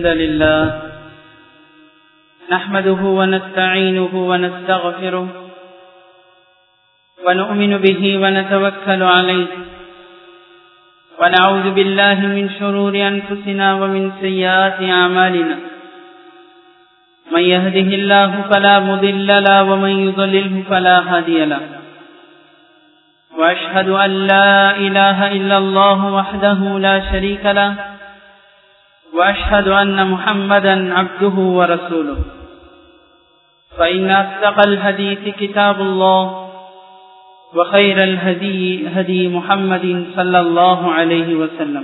الحمد لله نحمده ونستعينه ونستغفره ونؤمن به ونتوكل عليه ونعوذ بالله من شرور أنفسنا ومن سيئات أعمالنا من يهده الله فلا مضل له ومن يضلله فلا هادي له وأشهد أن لا إله إلا الله وحده لا شريك له وأشهد أن محمدا عبده ورسوله فإن أصدق الحديث كتاب الله وخير الهدي هدي محمد صلى الله عليه وسلم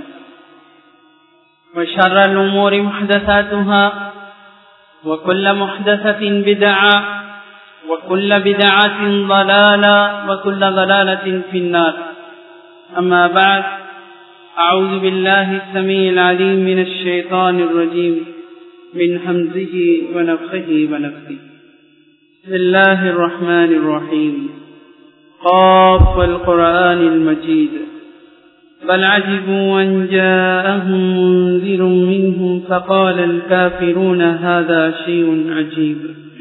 وشر الأمور محدثاتها وكل محدثة بدعة وكل بدعة ضلالة وكل ضلالة في النار أما بعد أعوذ بالله السميع العليم من الشيطان الرجيم من همزه ونفخه ونفخه بسم الله الرحمن الرحيم قاف والقرآن المجيد بل عجبوا أن جاءهم منذر منهم فقال الكافرون هذا شيء عجيب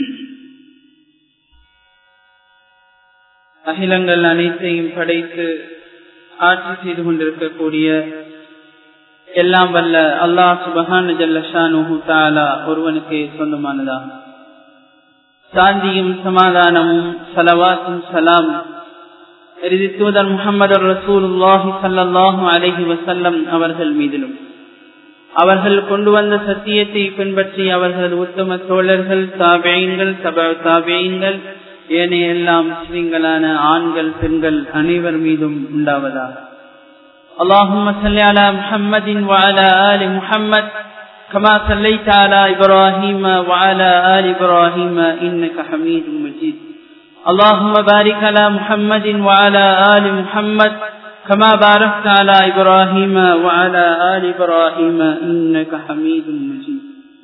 அகிலங்கள் அனைத்தையும் படைத்து ஆட்சி செய்து கொண்டிருக்கக்கூடிய எல்லாம் வல்ல அல்லாஹ் சுபஹான ஜல்லஷானு தாலா ஒருவனுக்கு சொந்தமானதாகும் சாந்தியும் சமாதானமும் சலவாத்தும் சலாம் இறுதி தூதர் முகமது ரசூலுல்லாஹி சல்லாஹூ அலஹி வசல்லம் அவர்கள் மீதிலும் அவர்கள் கொண்டு வந்த சத்தியத்தை பின்பற்றி அவர்கள் உத்தம தோழர்கள் தாபேயங்கள் சப தாபேயங்கள் ஏனைய எல்லாம் முஸ்லிம்களான ஆண்கள் பெண்கள் அனைவர் மீதும் உண்டாவதாக اللهم صل على محمد وعلى آل محمد كما صليت على إبراهيم وعلى آل إبراهيم إنك حميد مجيد اللهم بارك على محمد وعلى آل محمد كما باركت على إبراهيم وعلى آل إبراهيم إنك حميد مجيد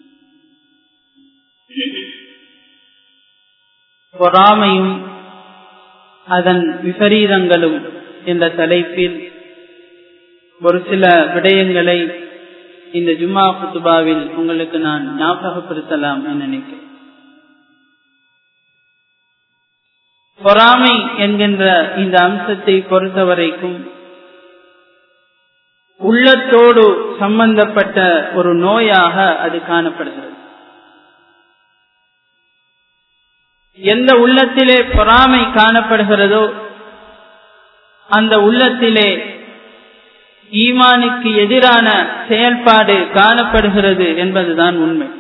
பொறாமையும் அதன் விபரீதங்களும் என்ற தலைப்பில் ஒரு சில விடயங்களை இந்த ஜும்மா குத்துபாவில் உங்களுக்கு நான் ஞாபகப்படுத்தலாம் என நினைக்கிறேன் பொறாமை என்கின்ற இந்த அம்சத்தை பொறுத்தவரைக்கும் உள்ளத்தோடு சம்பந்தப்பட்ட ஒரு நோயாக அது காணப்படுகிறது எந்த உள்ளத்திலே பொறாமை காணப்படுகிறதோ அந்த உள்ளத்திலே ஈமானுக்கு எதிரான செயல்பாடு காணப்படுகிறது என்பதுதான் உண்மை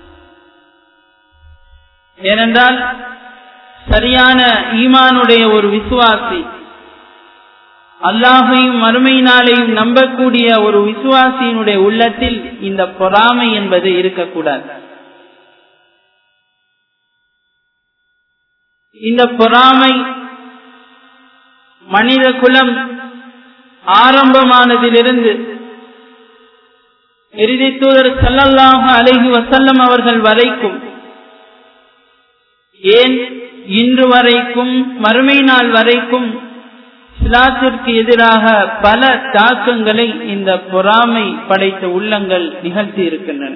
ஏனென்றால் சரியான ஈமானுடைய ஒரு விசுவாசி அல்லாஹையும் மறுமையினாலையும் நம்பக்கூடிய ஒரு விசுவாசியினுடைய உள்ளத்தில் இந்த பொறாமை என்பது இருக்கக்கூடாது இந்த பொறாமை மனித குலம் ஆரம்பமானதிலிருந்து இறுதி தூதர் சல்லல்லாஹு அலைஹி வசல்லம் அவர்கள் வரைக்கும் ஏன் இன்று வரைக்கும் மறுமை நாள் வரைக்கும் இஸ்லாத்திற்கு எதிராக பல தாக்கங்களை இந்த பொறாமை படைத்த உள்ளங்கள் நிகழ்த்தி இருக்கின்றன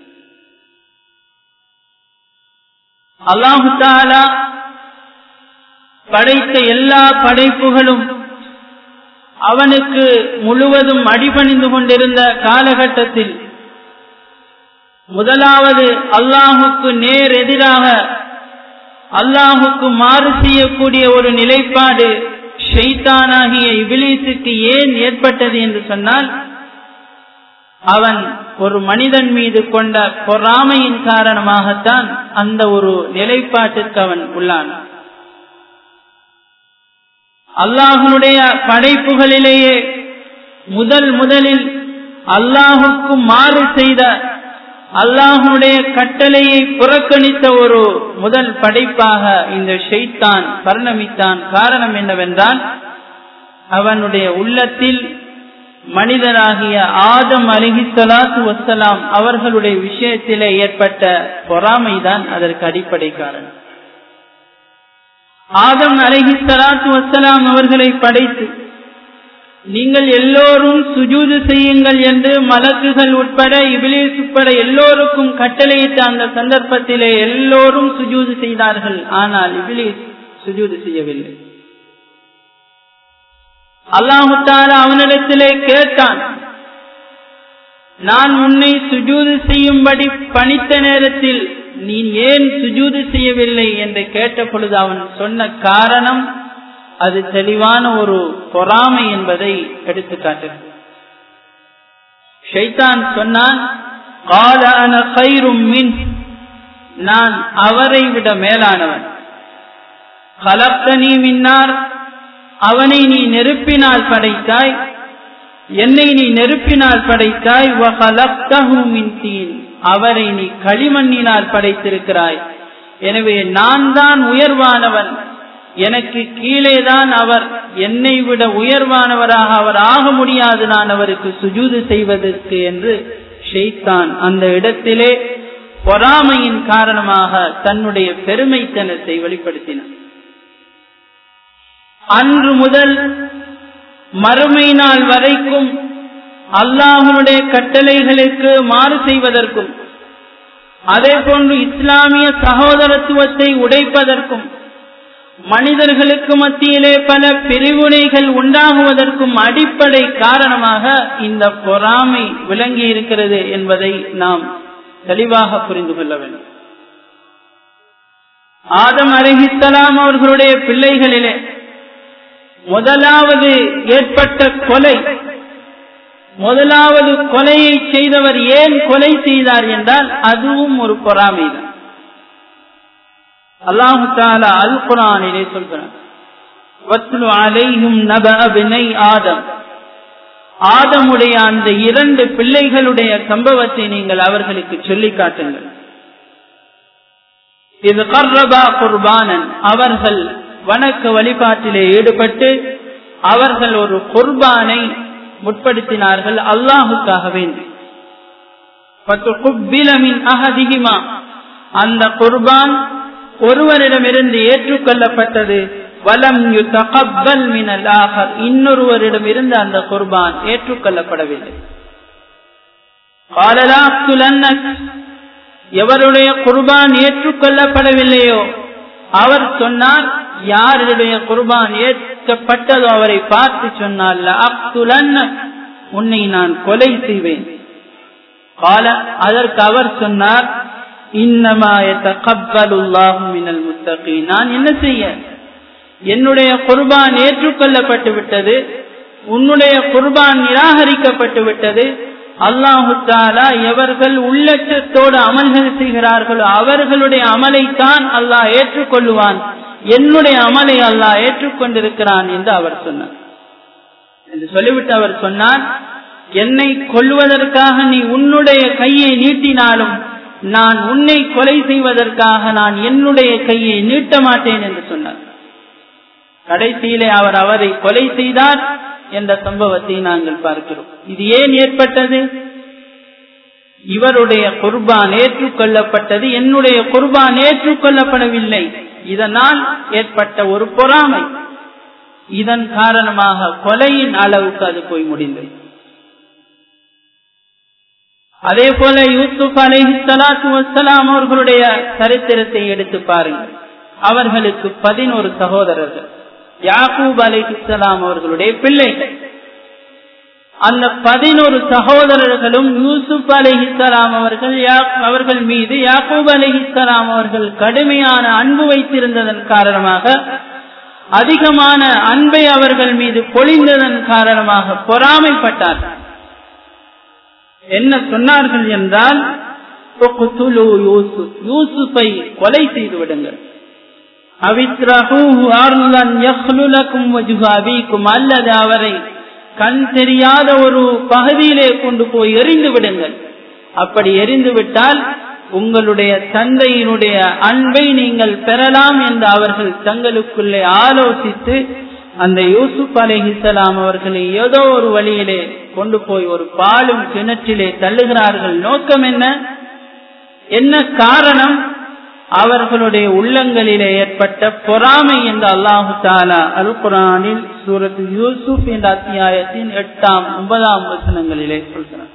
அல்லாஹு தாலா படைத்த எல்லா படைப்புகளும் அவனுக்கு முழுவதும் அடிபணிந்து கொண்டிருந்த காலகட்டத்தில் முதலாவது அல்லாஹுக்கு நேர் எதிராக அல்லாஹுக்கு மாறு செய்யக்கூடிய ஒரு நிலைப்பாடு ஷெய்தானாகிய இபிலீசுக்கு ஏன் ஏற்பட்டது என்று சொன்னால் அவன் ஒரு மனிதன் மீது கொண்ட பொறாமையின் காரணமாகத்தான் அந்த ஒரு நிலைப்பாட்டிற்கு அவன் உள்ளான் அல்லாஹனுடைய படைப்புகளிலேயே முதல் முதலில் அல்லாஹுக்கு மாறு செய்த அல்லாஹனுடைய கட்டளையை புறக்கணித்த ஒரு முதல் படைப்பாக இந்த ஷெய்தான் பரிணமித்தான் காரணம் என்னவென்றால் அவனுடைய உள்ளத்தில் மனிதராகிய ஆதம் அலிஹி சலாத்து வசலாம் அவர்களுடைய விஷயத்திலே ஏற்பட்ட பொறாமைதான் அதற்கு அடிப்படை காரணம் ஆதம் அலஹி சலாத்து வசலாம் அவர்களை படைத்து நீங்கள் எல்லோரும் சுஜூது செய்யுங்கள் என்று மலக்குகள் உட்பட இபிலிஸ் உட்பட எல்லோருக்கும் கட்டளையிட்ட அந்த சந்தர்ப்பத்திலே எல்லோரும் சுஜூது செய்தார்கள் ஆனால் இபிலிஸ் சுஜூது செய்யவில்லை அல்லாஹுத்தால அவனிடத்திலே கேட்டான் நான் உன்னை சுஜூது செய்யும்படி பணித்த நேரத்தில் நீ ஏன் சுஜூது செய்யவில்லை என்று கேட்ட பொழுது அவன் சொன்ன காரணம் அது தெளிவான ஒரு பொறாமை என்பதை எடுத்து காட்டுகிறது ஷைத்தான் சொன்னான் நான் அவரை விட மேலானவன் கலப்தனி மின்னார் அவனை நீ நெருப்பினால் படைத்தாய் என்னை நீ நெருப்பினால் படைத்தாய் அவரை நீ களிமண்ணினால் படைத்திருக்கிறாய் எனவே நான் தான் உயர்வானவன் எனக்கு கீழேதான் அவர் என்னை விட உயர்வானவராக அவர் ஆக முடியாது நான் அவருக்கு சுஜூது செய்வதற்கு என்று ஷெய்தான் அந்த இடத்திலே பொறாமையின் காரணமாக தன்னுடைய பெருமைத்தனத்தை வெளிப்படுத்தினார் அன்று முதல் மறுமை நாள் வரைக்கும் அல்லாஹனுடைய கட்டளைகளுக்கு மாறு செய்வதற்கும் அதே போன்று இஸ்லாமிய சகோதரத்துவத்தை உடைப்பதற்கும் மனிதர்களுக்கு மத்தியிலே பல பிரிவினைகள் உண்டாகுவதற்கும் அடிப்படை காரணமாக இந்த பொறாமை விளங்கி இருக்கிறது என்பதை நாம் தெளிவாக புரிந்து கொள்ள வேண்டும் ஆதம் அலஹித்தலாம் அவர்களுடைய பிள்ளைகளிலே முதலாவது ஏற்பட்ட கொலை முதலாவது கொலையை செய்தவர் ஏன் கொலை செய்தார் என்றால் அதுவும் ஒரு பொறாமைதான் அல்லாஹு தாலா அல் குரானிலே சொல்கிறார் ஆதம் ஆதமுடைய அந்த இரண்டு பிள்ளைகளுடைய சம்பவத்தை நீங்கள் அவர்களுக்கு சொல்லி காட்டுங்கள் இது கர்ரபா குர்பானன் அவர்கள் வணக்க வழிபாட்டிலே ஈடுபட்டு அவர்கள் ஒரு குர்பானை முற்படுத்தினார்கள் அல்லாஹுக்காக வேண்டி அகதிகிமா அந்த குர்பான் ஒருவரிடமிருந்து ஏற்றுக்கொள்ளப்பட்டது வலம் தகப்பல் மினல் ஆகர் இன்னொருவரிடம் இருந்து அந்த குர்பான் ஏற்றுக்கொள்ளப்படவில்லை எவருடைய குர்பான் ஏற்றுக்கொள்ளப்படவில்லையோ அவர் சொன்னார் யாருடைய குர்பான் ஏற்கப்பட்டதோ அவரை பார்த்து சொன்னார் உன்னை நான் கொலை செய்வேன் கால அதற்கு அவர் சொன்னார் நான் என்ன செய்ய என்னுடைய குர்பான் ஏற்றுக்கொள்ளப்பட்டு விட்டது உன்னுடைய குர்பான் நிராகரிக்கப்பட்டு விட்டது அல்லாஹு தாலா எவர்கள் உள்ளச்சத்தோடு அமல்கள் செய்கிறார்களோ அவர்களுடைய அமலைத்தான் அல்லாஹ் ஏற்றுக்கொள்ளுவான் என்னுடைய அமலை அல்லாஹ் ஏற்றுக்கொண்டிருக்கிறான் என்று அவர் சொன்னார் என்று சொல்லிவிட்டு அவர் சொன்னார் என்னை கொல்வதற்காக நீ உன்னுடைய கையை நீட்டினாலும் நான் உன்னை கொலை செய்வதற்காக நான் என்னுடைய கையை நீட்ட மாட்டேன் என்று சொன்னார் கடைசியிலே அவர் அவரை கொலை செய்தார் என்ற சம்பவத்தை நாங்கள் பார்க்கிறோம் இது ஏன் ஏற்பட்டது இவருடைய குர்பான் ஏற்றுக்கொள்ளப்பட்டது என்னுடைய குர்பான் ஏற்றுக்கொள்ளப்படவில்லை இதனால் ஏற்பட்ட ஒரு பொறாமை இதன் காரணமாக கொலையின் அளவுக்கு அது போய் முடிந்தது அதே போல யூசுப் அலஹி சலாத்து வசலாம் அவர்களுடைய சரித்திரத்தை எடுத்து பாருங்கள் அவர்களுக்கு பதினோரு சகோதரர்கள் யாக்கூப் அலிஹிஸ்லாம் அவர்களுடைய பிள்ளைகள் அந்த பதினோரு சகோதரர்களும் யூசுப் அலிஹிஸ்லாம் அவர்கள் அவர்கள் மீது யாக்கூப் அலிஹிஸ்லாம் அவர்கள் கடுமையான அன்பு வைத்திருந்ததன் காரணமாக அதிகமான அன்பை அவர்கள் மீது பொழிந்ததன் காரணமாக பொறாமைப்பட்டார்கள் என்ன சொன்னார்கள் என்றால் யூசுஃபை கொலை செய்து விடுங்கள் அல்லது அவரை கண் தெரியாத ஒரு பகுதியிலே கொண்டு போய் எரிந்து விடுங்கள் அப்படி எரிந்து விட்டால் உங்களுடைய தந்தையினுடைய அன்பை நீங்கள் பெறலாம் என்று அவர்கள் தங்களுக்குள்ளே ஆலோசித்து அந்த யூசுப் அலிஹிசலாம் அவர்களை ஏதோ ஒரு வழியிலே கொண்டு போய் ஒரு பாலும் கிணற்றிலே தள்ளுகிறார்கள் நோக்கம் என்ன என்ன காரணம் அவர்களுடைய உள்ளங்களிலே ஏற்பட்ட பொறாமை என்று அல்லாஹு தாலா அல் குரானில் சூரத் யூசுப் என்ற அத்தியாயத்தின் எட்டாம் ஒன்பதாம் வசனங்களிலே சொல்கிறார்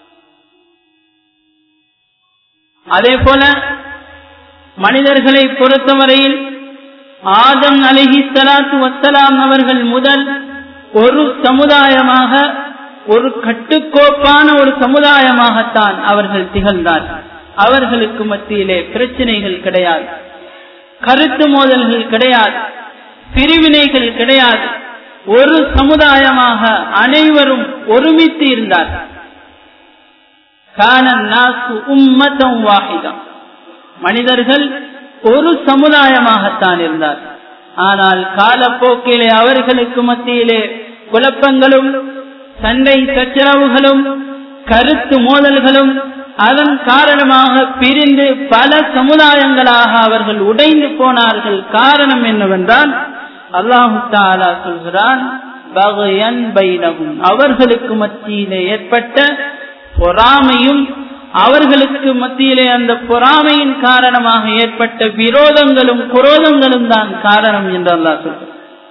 அதே போல மனிதர்களை பொறுத்தவரையில் ஆதம் அலிஹி சலாத்து வசலாம் அவர்கள் முதல் ஒரு சமுதாயமாக ஒரு கட்டுக்கோப்பான ஒரு சமுதாயமாகத்தான் அவர்கள் திகழ்ந்தார்கள் அவர்களுக்கு மத்தியிலே பிரச்சனைகள் கிடையாது கருத்து மோதல்கள் கிடையாது பிரிவினைகள் கிடையாது ஒரு சமுதாயமாக அனைவரும் ஒருமித்து இருந்தார் மனிதர்கள் ஒரு சமுதாயமாகத்தான் இருந்தார் ஆனால் காலப்போக்கிலே அவர்களுக்கு மத்தியிலே குழப்பங்களும் சண்டை சச்சரவுகளும் கருத்து மோதல்களும் அதன் காரணமாக பிரிந்து பல சமுதாயங்களாக அவர்கள் உடைந்து போனார்கள் காரணம் என்னவென்றால் அல்லாஹு தாலா சொல்கிறான் அவர்களுக்கு மத்தியிலே ஏற்பட்ட பொறாமையும் அவர்களுக்கு மத்தியிலே அந்த பொறாமையின் காரணமாக ஏற்பட்ட விரோதங்களும் குரோதங்களும் தான் காரணம் என்று அல்லாஹ் சொல்கிறார்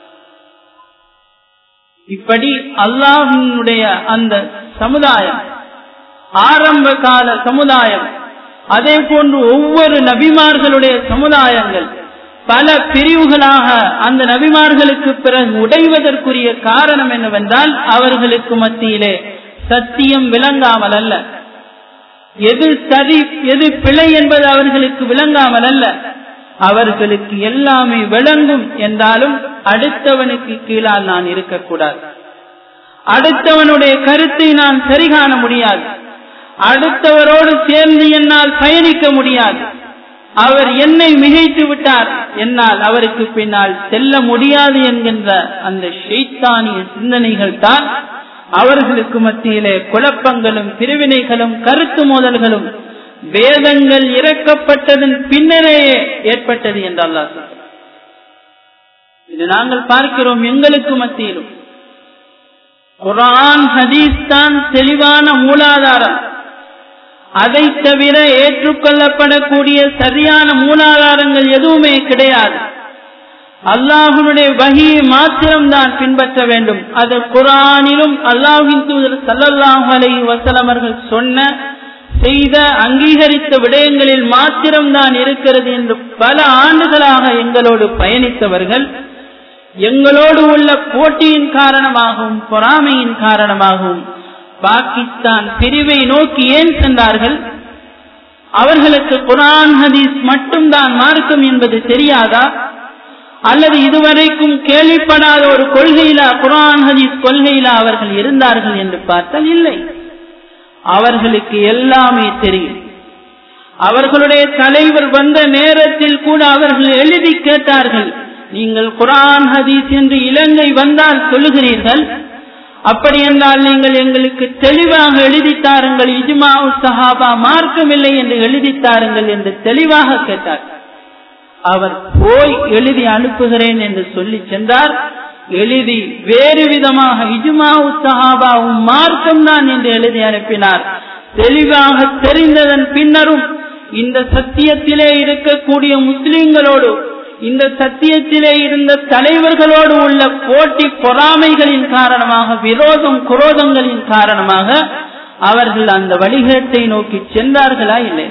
இப்படி அல்லாஹினுடைய அந்த சமுதாயம் ஆரம்ப கால சமுதாயம் அதே போன்று ஒவ்வொரு நபிமார்களுடைய சமுதாயங்கள் பல பிரிவுகளாக அந்த நபிமார்களுக்கு பிறகு உடைவதற்குரிய காரணம் என்னவென்றால் அவர்களுக்கு மத்தியிலே சத்தியம் விளங்காமல் அல்ல எது சரி எது பிழை என்பது அவர்களுக்கு விளங்காமல் அல்ல அவர்களுக்கு எல்லாமே விளங்கும் என்றாலும் அடுத்தவனுக்கு கீழால் நான் இருக்கக்கூடாது அடுத்தவனுடைய கருத்தை நான் சரிகாண முடியாது அடுத்தவரோடு சேர்ந்து என்னால் பயணிக்க முடியாது அவர் என்னை மிகைத்து விட்டார் என்னால் அவருக்கு பின்னால் செல்ல முடியாது என்கின்ற அந்த ஷெய்தானிய சிந்தனைகள் தான் அவர்களுக்கு மத்தியிலே குழப்பங்களும் பிரிவினைகளும் கருத்து மோதல்களும் வேதங்கள் இறக்கப்பட்டதன் பின்னரேயே ஏற்பட்டது என்று அல்லா இது நாங்கள் பார்க்கிறோம் எங்களுக்கு மத்தியிலும் குரான் ஹதீஸ் தான் தெளிவான மூலாதாரம் அதை தவிர ஏற்றுக்கொள்ளப்படக்கூடிய சரியான மூலாதாரங்கள் எதுவுமே கிடையாது அல்லாஹுடைய வகியை மாத்திரம்தான் பின்பற்ற வேண்டும் அது குரானிலும் அல்லாஹின் தூதர் சல்லல்லாஹு அலை வசலமர்கள் சொன்ன செய்த அங்கீகரித்த விடயங்களில் மாத்திரம்தான் இருக்கிறது என்று பல ஆண்டுகளாக எங்களோடு பயணித்தவர்கள் எங்களோடு உள்ள போட்டியின் காரணமாகவும் பொறாமையின் காரணமாகவும் பாகிஸ்தான் பிரிவை நோக்கி ஏன் சென்றார்கள் அவர்களுக்கு குரான் ஹதீஸ் மட்டும்தான் மார்க்கம் என்பது தெரியாதா அல்லது இதுவரைக்கும் கேள்விப்படாத ஒரு கொள்கையிலா குரான் ஹதீஸ் கொள்கையிலா அவர்கள் இருந்தார்கள் என்று பார்த்தால் இல்லை அவர்களுக்கு எல்லாமே தெரியும் அவர்களுடைய தலைவர் வந்த நேரத்தில் கூட அவர்கள் எழுதி கேட்டார்கள் நீங்கள் குரான் ஹதீஸ் என்று இலங்கை வந்தால் சொல்லுகிறீர்கள் அப்படி என்றால் நீங்கள் எங்களுக்கு தெளிவாக எழுதித்தாருங்கள் இஜ்மா சஹாபா மார்க்கமில்லை என்று எழுதித்தாருங்கள் என்று தெளிவாக கேட்டார் அவர் போய் எழுதி அனுப்புகிறேன் என்று சொல்லி சென்றார் எழுதி வேறு விதமாக இஜுமா சஹாபாவும் மார்க்கம்தான் என்று எழுதி அனுப்பினார் தெளிவாக தெரிந்ததன் பின்னரும் இந்த சத்தியத்திலே இருக்கக்கூடிய முஸ்லிம்களோடு இந்த சத்தியத்திலே இருந்த தலைவர்களோடு உள்ள போட்டி பொறாமைகளின் காரணமாக விரோதம் குரோதங்களின் காரணமாக அவர்கள் அந்த வழிகேட்டை நோக்கி சென்றார்களா இல்லை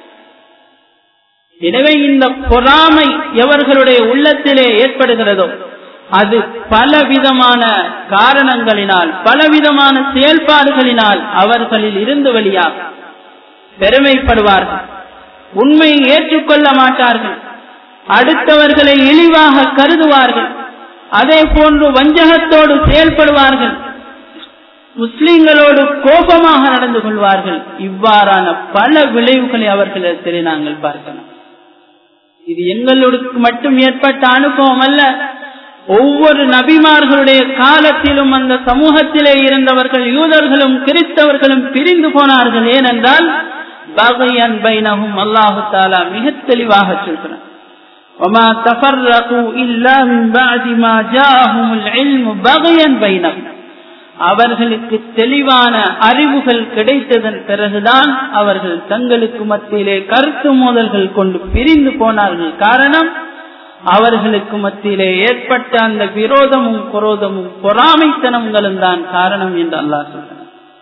எனவே இந்த பொறாமை எவர்களுடைய உள்ளத்திலே ஏற்படுகிறதோ அது பலவிதமான காரணங்களினால் பலவிதமான செயல்பாடுகளினால் அவர்களில் இருந்து வெளியாக பெருமைப்படுவார்கள் உண்மையை ஏற்றுக்கொள்ள மாட்டார்கள் அடுத்தவர்களை இழிவாக கருதுவார்கள் அதே போன்று வஞ்சகத்தோடு செயல்படுவார்கள் முஸ்லிம்களோடு கோபமாக நடந்து கொள்வார்கள் இவ்வாறான பல விளைவுகளை அவர்களிடத்திலே நாங்கள் பார்க்கலாம் இது எங்களுக்கு மட்டும் ஏற்பட்ட அனுபவம் அல்ல ஒவ்வொரு நபிமார்களுடைய காலத்திலும் அந்த சமூகத்திலே இருந்தவர்கள் யூதர்களும் கிறிஸ்தவர்களும் பிரிந்து போனார்கள் ஏனென்றால் பகையன் பைனகும் அல்லாஹு தாலா மிக தெளிவாக சொல்கிறார் وما تفرقوا إلا من بعد ما جاءهم العلم بغيا بينهم அவர்களுக்கு தெளிவான அறிவுகள் கிடைத்ததன் பிறகுதான் அவர்கள் தங்களுக்கு மத்தியிலே கருத்து மோதல்கள் கொண்டு பிரிந்து போனார்கள் காரணம் அவர்களுக்கு மத்தியிலே ஏற்பட்ட அந்த விரோதமும் குரோதமும் பொறாமைத்தனங்களும் தான் காரணம் என்று அல்லாஹ் சொல்றார்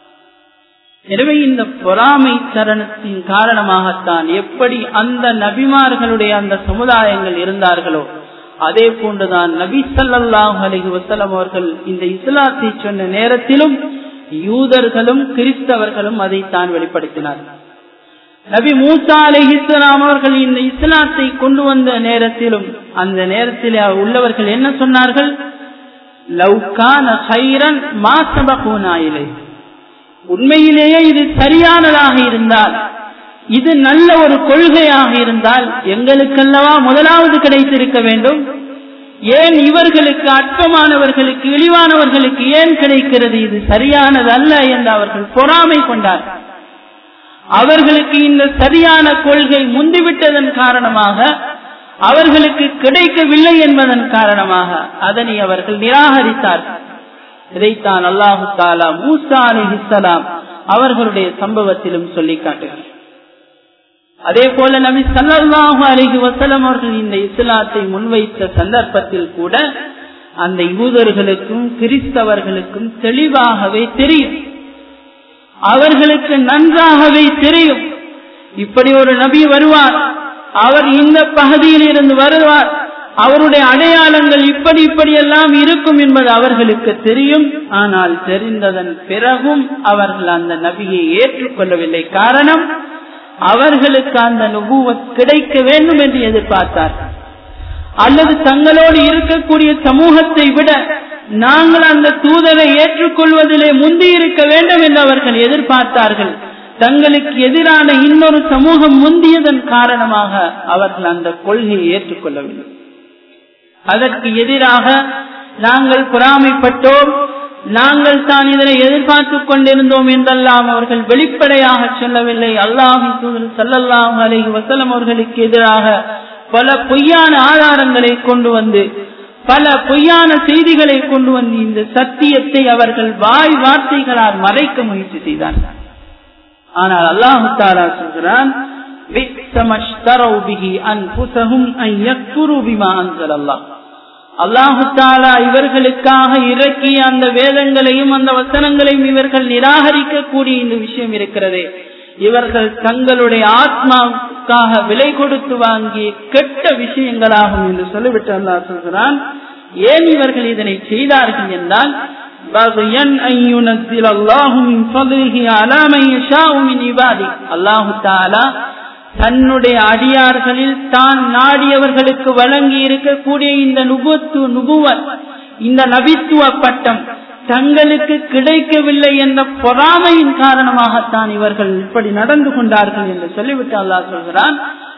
எனவே இந்த பொறாமை சரணத்தின் காரணமாகத்தான் எப்படி அந்த நபிமார்களுடைய அந்த சமுதாயங்கள் இருந்தார்களோ அதே போன்றுதான் நபி சல்லாஹ் அலஹி வசலம் அவர்கள் இந்த இஸ்லாத்தை சொன்ன நேரத்திலும் யூதர்களும் கிறிஸ்தவர்களும் அதைத்தான் வெளிப்படுத்தினார்கள் நபி மூசா அலஹி இஸ்லாம் அவர்கள் இந்த இஸ்லாத்தை கொண்டு வந்த நேரத்திலும் அந்த நேரத்தில் உள்ளவர்கள் என்ன சொன்னார்கள் லவ்கான ஹைரன் மாசபூனாயிலை உண்மையிலேயே இது சரியானதாக இருந்தால் இது நல்ல ஒரு கொள்கையாக இருந்தால் எங்களுக்கல்லவா முதலாவது கிடைத்திருக்க வேண்டும் ஏன் இவர்களுக்கு அற்பமானவர்களுக்கு இழிவானவர்களுக்கு ஏன் கிடைக்கிறது இது சரியானது அல்ல என்று அவர்கள் பொறாமை கொண்டார் அவர்களுக்கு இந்த சரியான கொள்கை முந்திவிட்டதன் காரணமாக அவர்களுக்கு கிடைக்கவில்லை என்பதன் காரணமாக அதனை அவர்கள் நிராகரித்தார்கள் இதைத்தான் அல்லாஹு தாலா மூசா அலிஹிசலாம் அவர்களுடைய சம்பவத்திலும் சொல்லி காட்டுகிறார் அதே போல நபி சல்லாஹு அலிஹி வசலம் அவர்கள் இந்த இஸ்லாத்தை முன்வைத்த சந்தர்ப்பத்தில் கூட அந்த யூதர்களுக்கும் கிறிஸ்தவர்களுக்கும் தெளிவாகவே தெரியும் அவர்களுக்கு நன்றாகவே தெரியும் இப்படி ஒரு நபி வருவார் அவர் இந்த பகுதியில் இருந்து வருவார் அவருடைய அடையாளங்கள் இப்படி இப்படி எல்லாம் இருக்கும் என்பது அவர்களுக்கு தெரியும் ஆனால் தெரிந்ததன் பிறகும் அவர்கள் அந்த நபியை ஏற்றுக்கொள்ளவில்லை காரணம் அவர்களுக்கு அந்த நுபுவத் கிடைக்க வேண்டும் என்று எதிர்பார்த்தார் அல்லது தங்களோடு இருக்கக்கூடிய சமூகத்தை விட நாங்கள் அந்த தூதரை ஏற்றுக்கொள்வதிலே முந்தி இருக்க வேண்டும் என்று அவர்கள் எதிர்பார்த்தார்கள் தங்களுக்கு எதிரான இன்னொரு சமூகம் முந்தியதன் காரணமாக அவர்கள் அந்த கொள்கையை ஏற்றுக்கொள்ளவில்லை அதற்கு எதிராக நாங்கள் பொறாமைப்பட்டோம் நாங்கள் தான் இதனை எதிர்பார்த்து கொண்டிருந்தோம் என்றெல்லாம் அவர்கள் வெளிப்படையாக சொல்லவில்லை அல்லாஹின் தூதர் சல்லல்லாஹு அலைஹி வசலம் அவர்களுக்கு எதிராக பல பொய்யான ஆதாரங்களை கொண்டு வந்து பல பொய்யான செய்திகளை கொண்டு வந்து இந்த சத்தியத்தை அவர்கள் வாய் வார்த்தைகளால் மறைக்க முயற்சி செய்தார்கள் ஆனால் அல்லாஹு தாலா சொல்கிறான் அல்லாஹு தாலா இவர்களுக்காக இறக்கிய அந்த வேதங்களையும் அந்த வசனங்களையும் இவர்கள் நிராகரிக்க கூடிய இந்த விஷயம் இருக்கிறதே இவர்கள் தங்களுடைய ஆத்மாவுக்காக விலை கொடுத்து வாங்கிய கெட்ட விஷயங்களாகும் என்று சொல்லிவிட்டு அல்லாஹ் சொல்கிறான் ஏன் இவர்கள் இதனை செய்தார்கள் என்றால் அல்லாஹு தாலா தன்னுடைய அடியார்களில் தான் நாடியவர்களுக்கு வழங்கி இருக்கக்கூடிய இந்த நுபத்து நுபுவல் இந்த நபித்துவ பட்டம் தங்களுக்கு கிடைக்கவில்லை என்ற பொறாமையின் காரணமாகத்தான் இவர்கள் இப்படி நடந்து கொண்டார்கள் என்று சொல்லிவிட்டு அல்லாஹ் சொல்கிறான்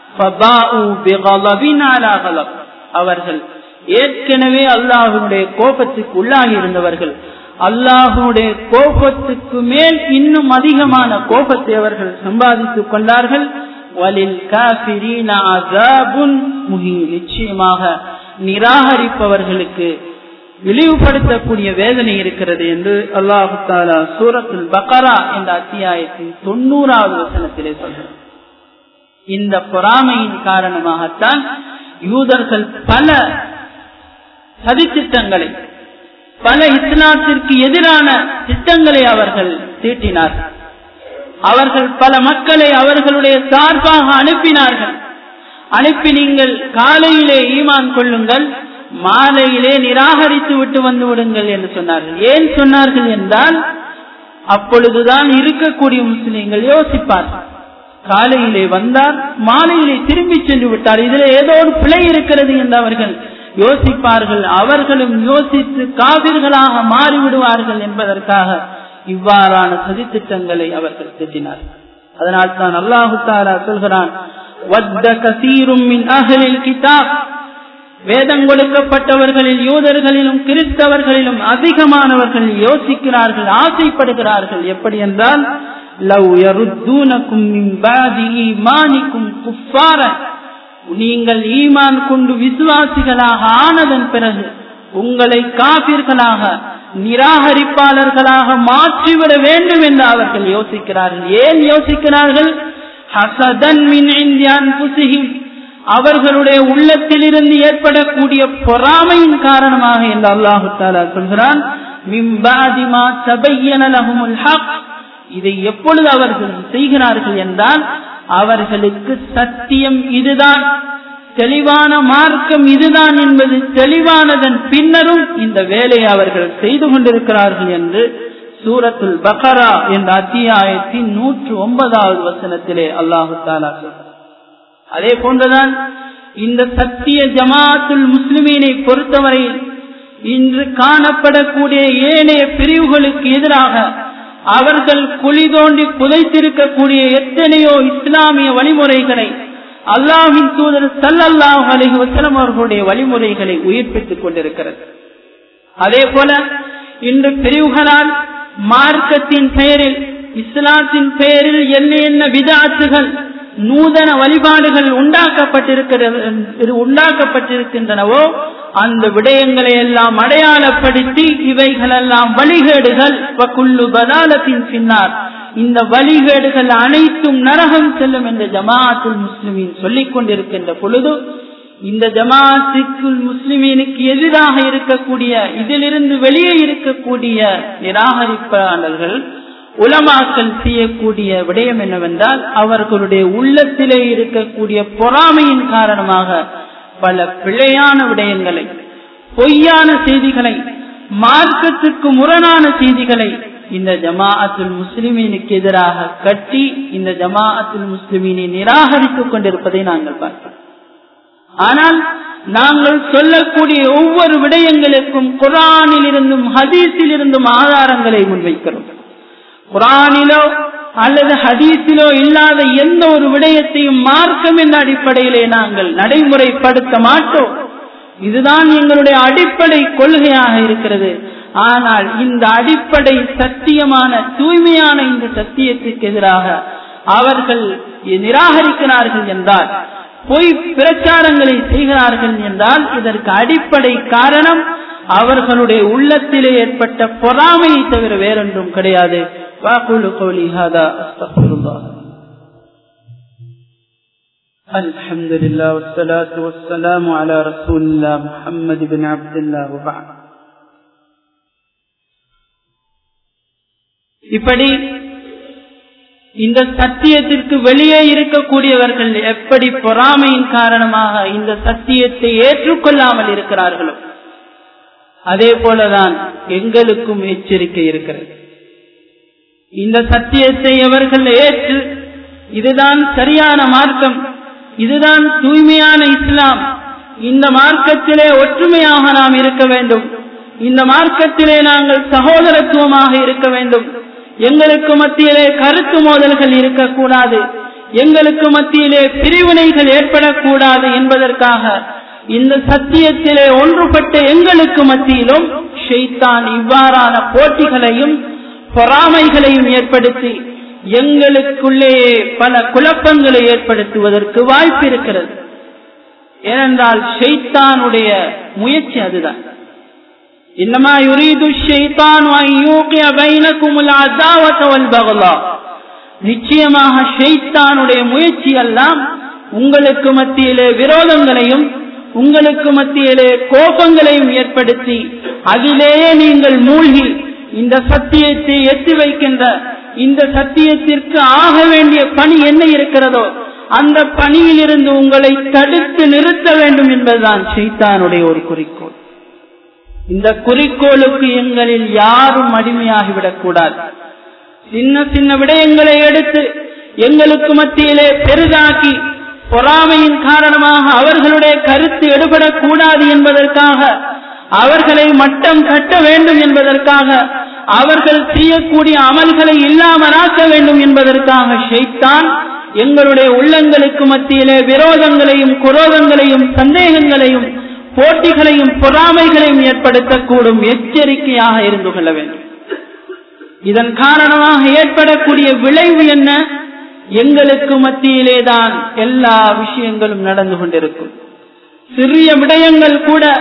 அவர்கள் ஏற்கனவே அல்லாஹுடைய கோபத்துக்கு உள்ளாகி இருந்தவர்கள் அல்லாஹுடைய கோபத்துக்கு மேல் இன்னும் அதிகமான கோபத்தை அவர்கள் சம்பாதித்துக் கொண்டார்கள் வலில் காபிரீன அசாபுன் முகி நிச்சயமாக நிராகரிப்பவர்களுக்கு இழிவுபடுத்தக்கூடிய வேதனை இருக்கிறது என்று அல்லாஹு தாலா சூரத்துல் பக்கரா என்ற அத்தியாயத்தின் தொண்ணூறாவது வசனத்திலே சொல்கிறார் இந்த பொறாமையின் காரணமாகத்தான் யூதர்கள் பல சதித்திட்டங்களை பல இஸ்லாத்திற்கு எதிரான திட்டங்களை அவர்கள் தீட்டினார்கள் அவர்கள் பல மக்களை அவர்களுடைய சார்பாக அனுப்பினார்கள் அனுப்பி நீங்கள் காலையிலே ஈமான் கொள்ளுங்கள் மாலையிலே நிராகரித்து விட்டு வந்து விடுங்கள் என்று சொன்னார்கள் ஏன் சொன்னார்கள் என்றால் அப்பொழுதுதான் இருக்கக்கூடிய முஸ்லிம்கள் யோசிப்பார்கள் காலையிலே வந்தார் மாலையிலே திரும்பி சென்று விட்டார் இதுல ஏதோ ஒரு பிழை இருக்கிறது என்று அவர்கள் யோசிப்பார்கள் அவர்களும் யோசித்து காவிர்களாக மாறிவிடுவார்கள் என்பதற்காக இவ்வாறான சதித்திட்டங்களை அவர்கள் திட்டினார்கள் அதனால் தான் அல்லாஹு தாரா சொல்கிறான் வேதம் கொடுக்கப்பட்டவர்களில் யூதர்களிலும் கிறிஸ்தவர்களிலும் அதிகமானவர்கள் யோசிக்கிறார்கள் ஆசைப்படுகிறார்கள் எப்படி என்றால் லவ் யருத்தூனக்கும் ஈமானிக்கும் குஃபார நீங்கள் ஈமான் கொண்டு விசுவாசிகளாக ஆனதன் பிறகு உங்களை காபிர்களாக நிராகரிப்பாளர்களாக மாற்றிவிட வேண்டும் என்று அவர்கள் யோசிக்கிறார்கள் ஏன் யோசிக்கிறார்கள் ஹசதன் மின் இந்தியான் புசிஹிம் அவர்களுடைய உள்ளத்தில் இருந்து ஏற்படக்கூடிய பொறாமையின் காரணமாக என்று அல்லாஹு தாலா சொல்கிறான் இதை எப்பொழுது அவர்கள் செய்கிறார்கள் என்றால் அவர்களுக்கு சத்தியம் இதுதான் தெளிவான மார்க்கம் இதுதான் என்பது தெளிவானதன் பின்னரும் இந்த வேலையை அவர்கள் செய்து கொண்டிருக்கிறார்கள் என்று சூரத்துல் பக்ரா என்ற அத்தியாயத்தின் நூற்று ஒன்பதாவது வசனத்திலே அல்லாஹு தாலா அதே போன்றுதான் இந்த சத்திய ஜமாத்துல் முஸ்லிமீனை பொறுத்தவரையில் இன்று காணப்படக்கூடிய ஏனைய பிரிவுகளுக்கு எதிராக அவர்கள் குழி தோண்டி புதைத்திருக்கக்கூடிய எத்தனையோ இஸ்லாமிய வழிமுறைகளை அல்லாஹின் தூதர் சல்லல்லாஹ் அலஹி வசலம் அவர்களுடைய வழிமுறைகளை உயிர்ப்பித்துக் கொண்டிருக்கிறது அதே போல இன்று பிரிவுகளால் மார்க்கத்தின் பெயரில் இஸ்லாத்தின் பெயரில் என்ன என்ன விதாத்துகள் நூதன வழிபாடுகள் உண்டாக்கப்பட்டிருக்கிறது உண்டாக்கப்பட்டிருக்கின்றனவோ அந்த விடயங்களை எல்லாம் அடையாளப்படுத்தி இவைகளெல்லாம் வழிகேடுகள் வக்குள்ளு பதாலத்தின் பின்னார் இந்த வழிகேடுகள் அனைத்தும் நரகம் செல்லும் என்று ஜமாஅத்துல் முஸ்லிமின் சொல்லிக் கொண்டிருக்கின்ற பொழுது இந்த ஜமாத்துக்குள் முஸ்லிமீனுக்கு எதிராக இருக்கக்கூடிய இதிலிருந்து வெளியே இருக்கக்கூடிய நிராகரிப்பாளர்கள் உலமாக்கல் செய்யக்கூடிய விடயம் என்னவென்றால் அவர்களுடைய உள்ளத்திலே இருக்கக்கூடிய பொறாமையின் காரணமாக பல பிழையான விடயங்களை பொய்யான செய்திகளை மார்க்கத்துக்கு முரணான செய்திகளை இந்த ஜமாஅத்துல் முஸ்லிமீனுக்கு எதிராக கட்டி இந்த ஜமாஅத்துல் முஸ்லிமீனை நிராகரித்துக் கொண்டிருப்பதை நாங்கள் பார்க்கிறோம் ஆனால் நாங்கள் சொல்லக்கூடிய ஒவ்வொரு விடயங்களுக்கும் குரானில் இருந்தும் ஹதீஸில் இருந்தும் ஆதாரங்களை முன்வைக்கிறோம் குரானிலோ அல்லது ஹதீஸிலோ இல்லாத எந்த ஒரு விடயத்தையும் மார்க்கம் என்ற அடிப்படையிலே நாங்கள் நடைமுறைப்படுத்த மாட்டோம் இதுதான் எங்களுடைய அடிப்படை கொள்கையாக இருக்கிறது ஆனால் இந்த அடிப்படை சத்தியமான தூய்மையான இந்த சத்தியத்துக்கு எதிராக அவர்கள் நிராகரிக்கிறார்கள் என்றால் பொய் பிரச்சாரங்களை செய்கிறார்கள் என்றால் இதற்கு அடிப்படை காரணம் அவர்களுடைய உள்ளத்திலே ஏற்பட்ட பொறாமையை தவிர வேறொன்றும் கிடையாது واقول قولي هذا استغفر الله الحمد لله والصلاة والسلام على رسول الله محمد بن عبد الله وبعد இப்படி இந்த சத்தியத்திற்கு வெளியே இருக்கக்கூடியவர்கள் எப்படி பொறாமையின் காரணமாக இந்த சத்தியத்தை ஏற்றுக்கொள்ளாமல் இருக்கிறார்களோ அதே போலதான் எங்களுக்கும் எச்சரிக்கை இருக்கிறது இந்த சத்தியத்தை அவர்கள் ஏற்று இதுதான் சரியான மார்க்கம் இதுதான் தூய்மையான இஸ்லாம் இந்த மார்க்கத்திலே ஒற்றுமையாக நாம் இருக்க வேண்டும் இந்த மார்க்கத்திலே நாங்கள் சகோதரத்துவமாக இருக்க வேண்டும் எங்களுக்கு மத்தியிலே கருத்து மோதல்கள் இருக்கக்கூடாது எங்களுக்கு மத்தியிலே பிரிவினைகள் ஏற்படக்கூடாது என்பதற்காக இந்த சத்தியத்திலே ஒன்றுபட்ட எங்களுக்கு மத்தியிலும் ஷெய்தான் இவ்வாறான போட்டிகளையும் பொறாமைகளையும் ஏற்படுத்தி எங்களுக்குள்ளேயே பல குழப்பங்களை ஏற்படுத்துவதற்கு வாய்ப்பு இருக்கிறது ஏனென்றால் ஷெய்தானுடைய முயற்சி அதுதான் இன்னமா யுரீது ஷைத்தான் நிச்சயமாக ஷெய்தானுடைய முயற்சி எல்லாம் உங்களுக்கு மத்தியிலே விரோதங்களையும் உங்களுக்கு மத்தியிலே கோபங்களையும் ஏற்படுத்தி அதிலேயே நீங்கள் மூழ்கி இந்த சத்தியத்தை எத்தி வைக்கின்ற இந்த சத்தியத்திற்கு ஆக வேண்டிய பணி என்ன இருக்கிறதோ அந்த பணியில் இருந்து உங்களை தடுத்து நிறுத்த வேண்டும் என்பதுதான் சைத்தானுடைய ஒரு குறிக்கோள் இந்த குறிக்கோளுக்கு எங்களில் யாரும் அடிமையாகிவிடக் கூடாது சின்ன சின்ன விடயங்களை எடுத்து எங்களுக்கு மத்தியிலே பெரிதாக்கி பொறாமையின் காரணமாக அவர்களுடைய கருத்து எடுபடக்கூடாது என்பதற்காக அவர்களை மட்டம் கட்ட வேண்டும் என்பதற்காக அவர்கள் செய்யக்கூடிய அமல்களை இல்லாமலாக்க வேண்டும் என்பதற்காக ஷைத்தான் எங்களுடைய உள்ளங்களுக்கு மத்தியிலே விரோதங்களையும் குரோதங்களையும் சந்தேகங்களையும் போட்டிகளையும் பொறாமைகளையும் ஏற்படுத்தக்கூடும் எச்சரிக்கையாக இருந்து கொள்ள வேண்டும் இதன் காரணமாக ஏற்படக்கூடிய விளைவு என்ன எங்களுக்கு மத்தியிலேதான் எல்லா விஷயங்களும் நடந்து கொண்டிருக்கும் சிறிய விடயங்கள் கூட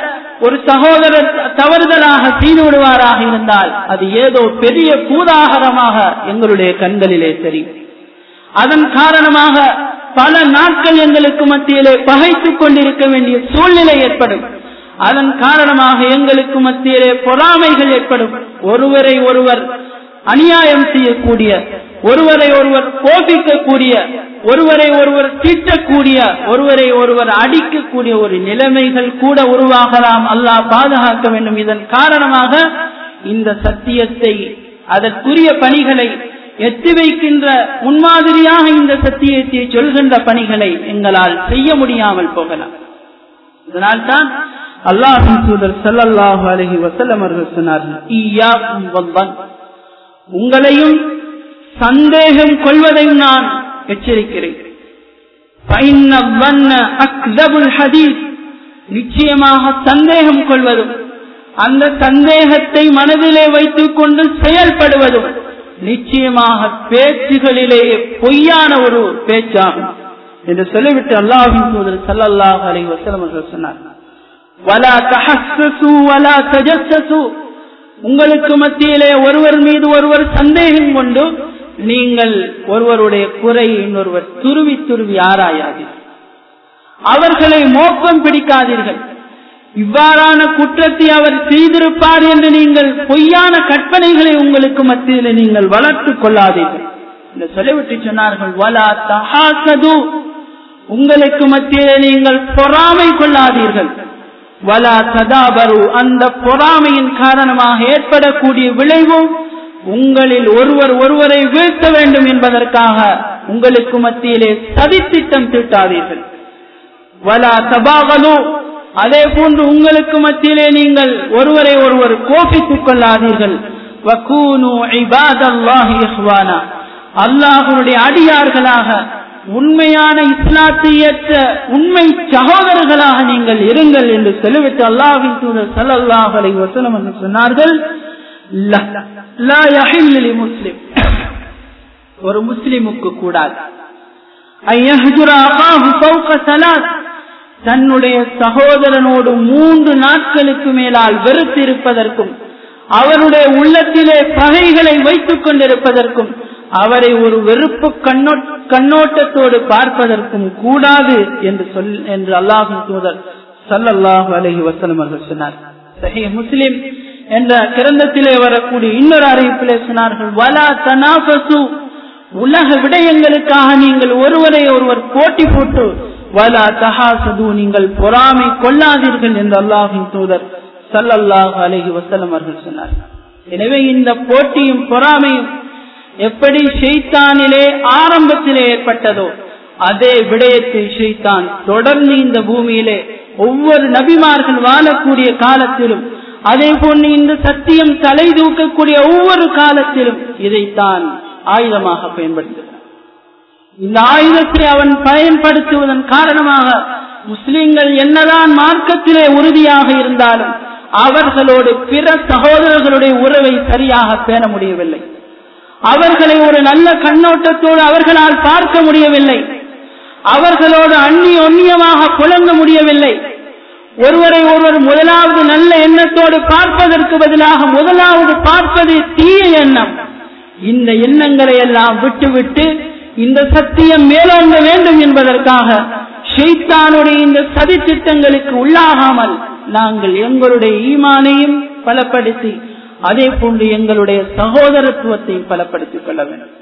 ஒரு சகோதரர் தவறுதலாக செய்து விடுவாராக இருந்தால் அது ஏதோ பெரிய பூதாகரமாக எங்களுடைய கண்களிலே தெரியும் அதன் காரணமாக பல நாட்கள் எங்களுக்கு மத்தியிலே பகைத்துக் கொண்டிருக்க வேண்டிய சூழ்நிலை ஏற்படும் அதன் காரணமாக எங்களுக்கு மத்தியிலே பொறாமைகள் ஏற்படும் ஒருவரை ஒருவர் அநியாயம் செய்யக்கூடிய ஒருவரை ஒருவர் கோபிக்கக்கூடிய ஒருவரை ஒருவர் தீட்டக்கூடிய ஒருவரை ஒருவர் அடிக்கக்கூடிய ஒரு நிலைமைகள் கூட உருவாகலாம் அல்லாஹ் பாதுகாக்க வேண்டும் இதன் காரணமாக இந்த சத்தியத்தை அதற்குரிய பணிகளை எத்தி வைக்கின்ற முன்மாதிரியாக இந்த சத்தியத்தை சொல்கின்ற பணிகளை எங்களால் செய்ய முடியாமல் போகலாம் இதனால்தான் அல்லாஹின் தூதர் சல்லல்லாஹு அலஹி வசல்லம் அவர்கள் சொன்னார்கள் உங்களையும் சந்தேகம் கொள்வதையும் நான் எச்சரிக்கிறேன் நிச்சயமாக சந்தேகம் கொள்வதும் அந்த சந்தேகத்தை மனதிலே வைத்துக் கொண்டு செயல்படுவதும் நிச்சயமாக பேச்சுகளிலேயே பொய்யான ஒரு பேச்சாகும் என்று சொல்லிவிட்டு அல்லாஹின் தூதர் சல்லல்லாஹு அலி வசலம் அவர்கள் சொன்னார் வலா தஹஸ்ஸு வலா தஜஸ்ஸு உங்களுக்கு மத்தியிலே ஒருவர் மீது ஒருவர் சந்தேகம் கொண்டு நீங்கள் ஒருவருடைய குறை இன்னொருவர் துருவி துருவி ஆராயாதீர்கள் அவர்களை மோப்பம் பிடிக்காதீர்கள் இவ்வாறான குற்றத்தை அவர் செய்திருப்பார் என்று நீங்கள் பொய்யான கற்பனைகளை உங்களுக்கு மத்தியில் நீங்கள் வளர்த்துக் கொள்ளாதீர்கள் என்று சொல்லிவிட்டு சொன்னார்கள் வலா தஹாசது உங்களுக்கு மத்தியிலே நீங்கள் பொறாமை கொள்ளாதீர்கள் வலா சதாபரு அந்த பொறாமையின் காரணமாக ஏற்படக்கூடிய விளைவும் உங்களில் ஒருவர் ஒருவரை வீழ்த்த வேண்டும் என்பதற்காக உங்களுக்கு மத்தியிலே சதித்திட்டம் தீட்டாதீர்கள் வலா தபாகலு அதே போன்று உங்களுக்கு மத்தியிலே நீங்கள் ஒருவரை ஒருவர் கோபித்துக் கொள்ளாதீர்கள் அல்லாஹருடைய அடியார்களாக உண்மையான இஸ்லாத்தை ஏற்ற உண்மை சகோதரர்களாக நீங்கள் இருங்கள் என்று சொல்லிவிட்டு அல்லாஹின் தூதர் சல்லாஹ் அலை வசனம் என்று சொன்னார்கள் முஸ்லிம் ஒரு முஸ்லிமுக்கு கூடாது தன்னுடைய சகோதரனோடு மூன்று நாட்களுக்கு மேலால் வெறுத்திருப்பதற்கும் அவருடைய உள்ளத்திலே பகைகளை வைத்துக் கொண்டிருப்பதற்கும் அவரை ஒரு வெறுப்பு கண்ணோட்டத்தோடு பார்ப்பதற்கும் கூடாது என்று சொல் என்று அல்லாஹின் தூதர் சல்லல்லாஹு அலஹி வசலம் அவர்கள் சொன்னார் சஹி முஸ்லிம் என்ற கிரந்தத்திலே வரக்கூடிய இன்னொரு அறிவிப்பிலே சொன்னார்கள் வலா தனாபசு உலக விடயங்களுக்காக நீங்கள் ஒருவரை ஒருவர் போட்டி போட்டு வலா தஹாசது நீங்கள் பொறாமை கொள்ளாதீர்கள் என்று அல்லாஹின் தூதர் சல்லல்லாஹு அலஹி வசலம் அவர்கள் சொன்னார் எனவே இந்த போட்டியும் பொறாமையும் எப்படி ஷெய்தானிலே ஆரம்பத்திலே ஏற்பட்டதோ அதே விடயத்தை ஷெய்தான் தொடர்ந்து இந்த பூமியிலே ஒவ்வொரு நபிமார்கள் வாழக்கூடிய காலத்திலும் அதே போன்று இந்த சத்தியம் தலை தூக்கக்கூடிய ஒவ்வொரு காலத்திலும் இதைத்தான் ஆயுதமாக பயன்படுத்துகிறான் இந்த ஆயுதத்தை அவன் பயன்படுத்துவதன் காரணமாக முஸ்லிம்கள் என்னதான் மார்க்கத்திலே உறுதியாக இருந்தாலும் அவர்களோடு பிற சகோதரர்களுடைய உறவை சரியாக பேண முடியவில்லை அவர்களை ஒரு நல்ல கண்ணோட்டத்தோடு அவர்களால் பார்க்க முடியவில்லை அவர்களோடு அந்நிய ஒன்னியமாக புழங்க முடியவில்லை ஒருவரை ஒருவர் முதலாவது நல்ல எண்ணத்தோடு பார்ப்பதற்கு பதிலாக முதலாவது பார்ப்பது தீய எண்ணம் இந்த எண்ணங்களை எல்லாம் விட்டுவிட்டு இந்த சத்தியம் மேலோங்க வேண்டும் என்பதற்காக ஷெய்தானுடைய இந்த சதி திட்டங்களுக்கு உள்ளாகாமல் நாங்கள் எங்களுடைய ஈமானையும் பலப்படுத்தி அதே போன்று எங்களுடைய சகோதரத்துவத்தை பலப்படுத்திக் கொள்ள வேண்டும்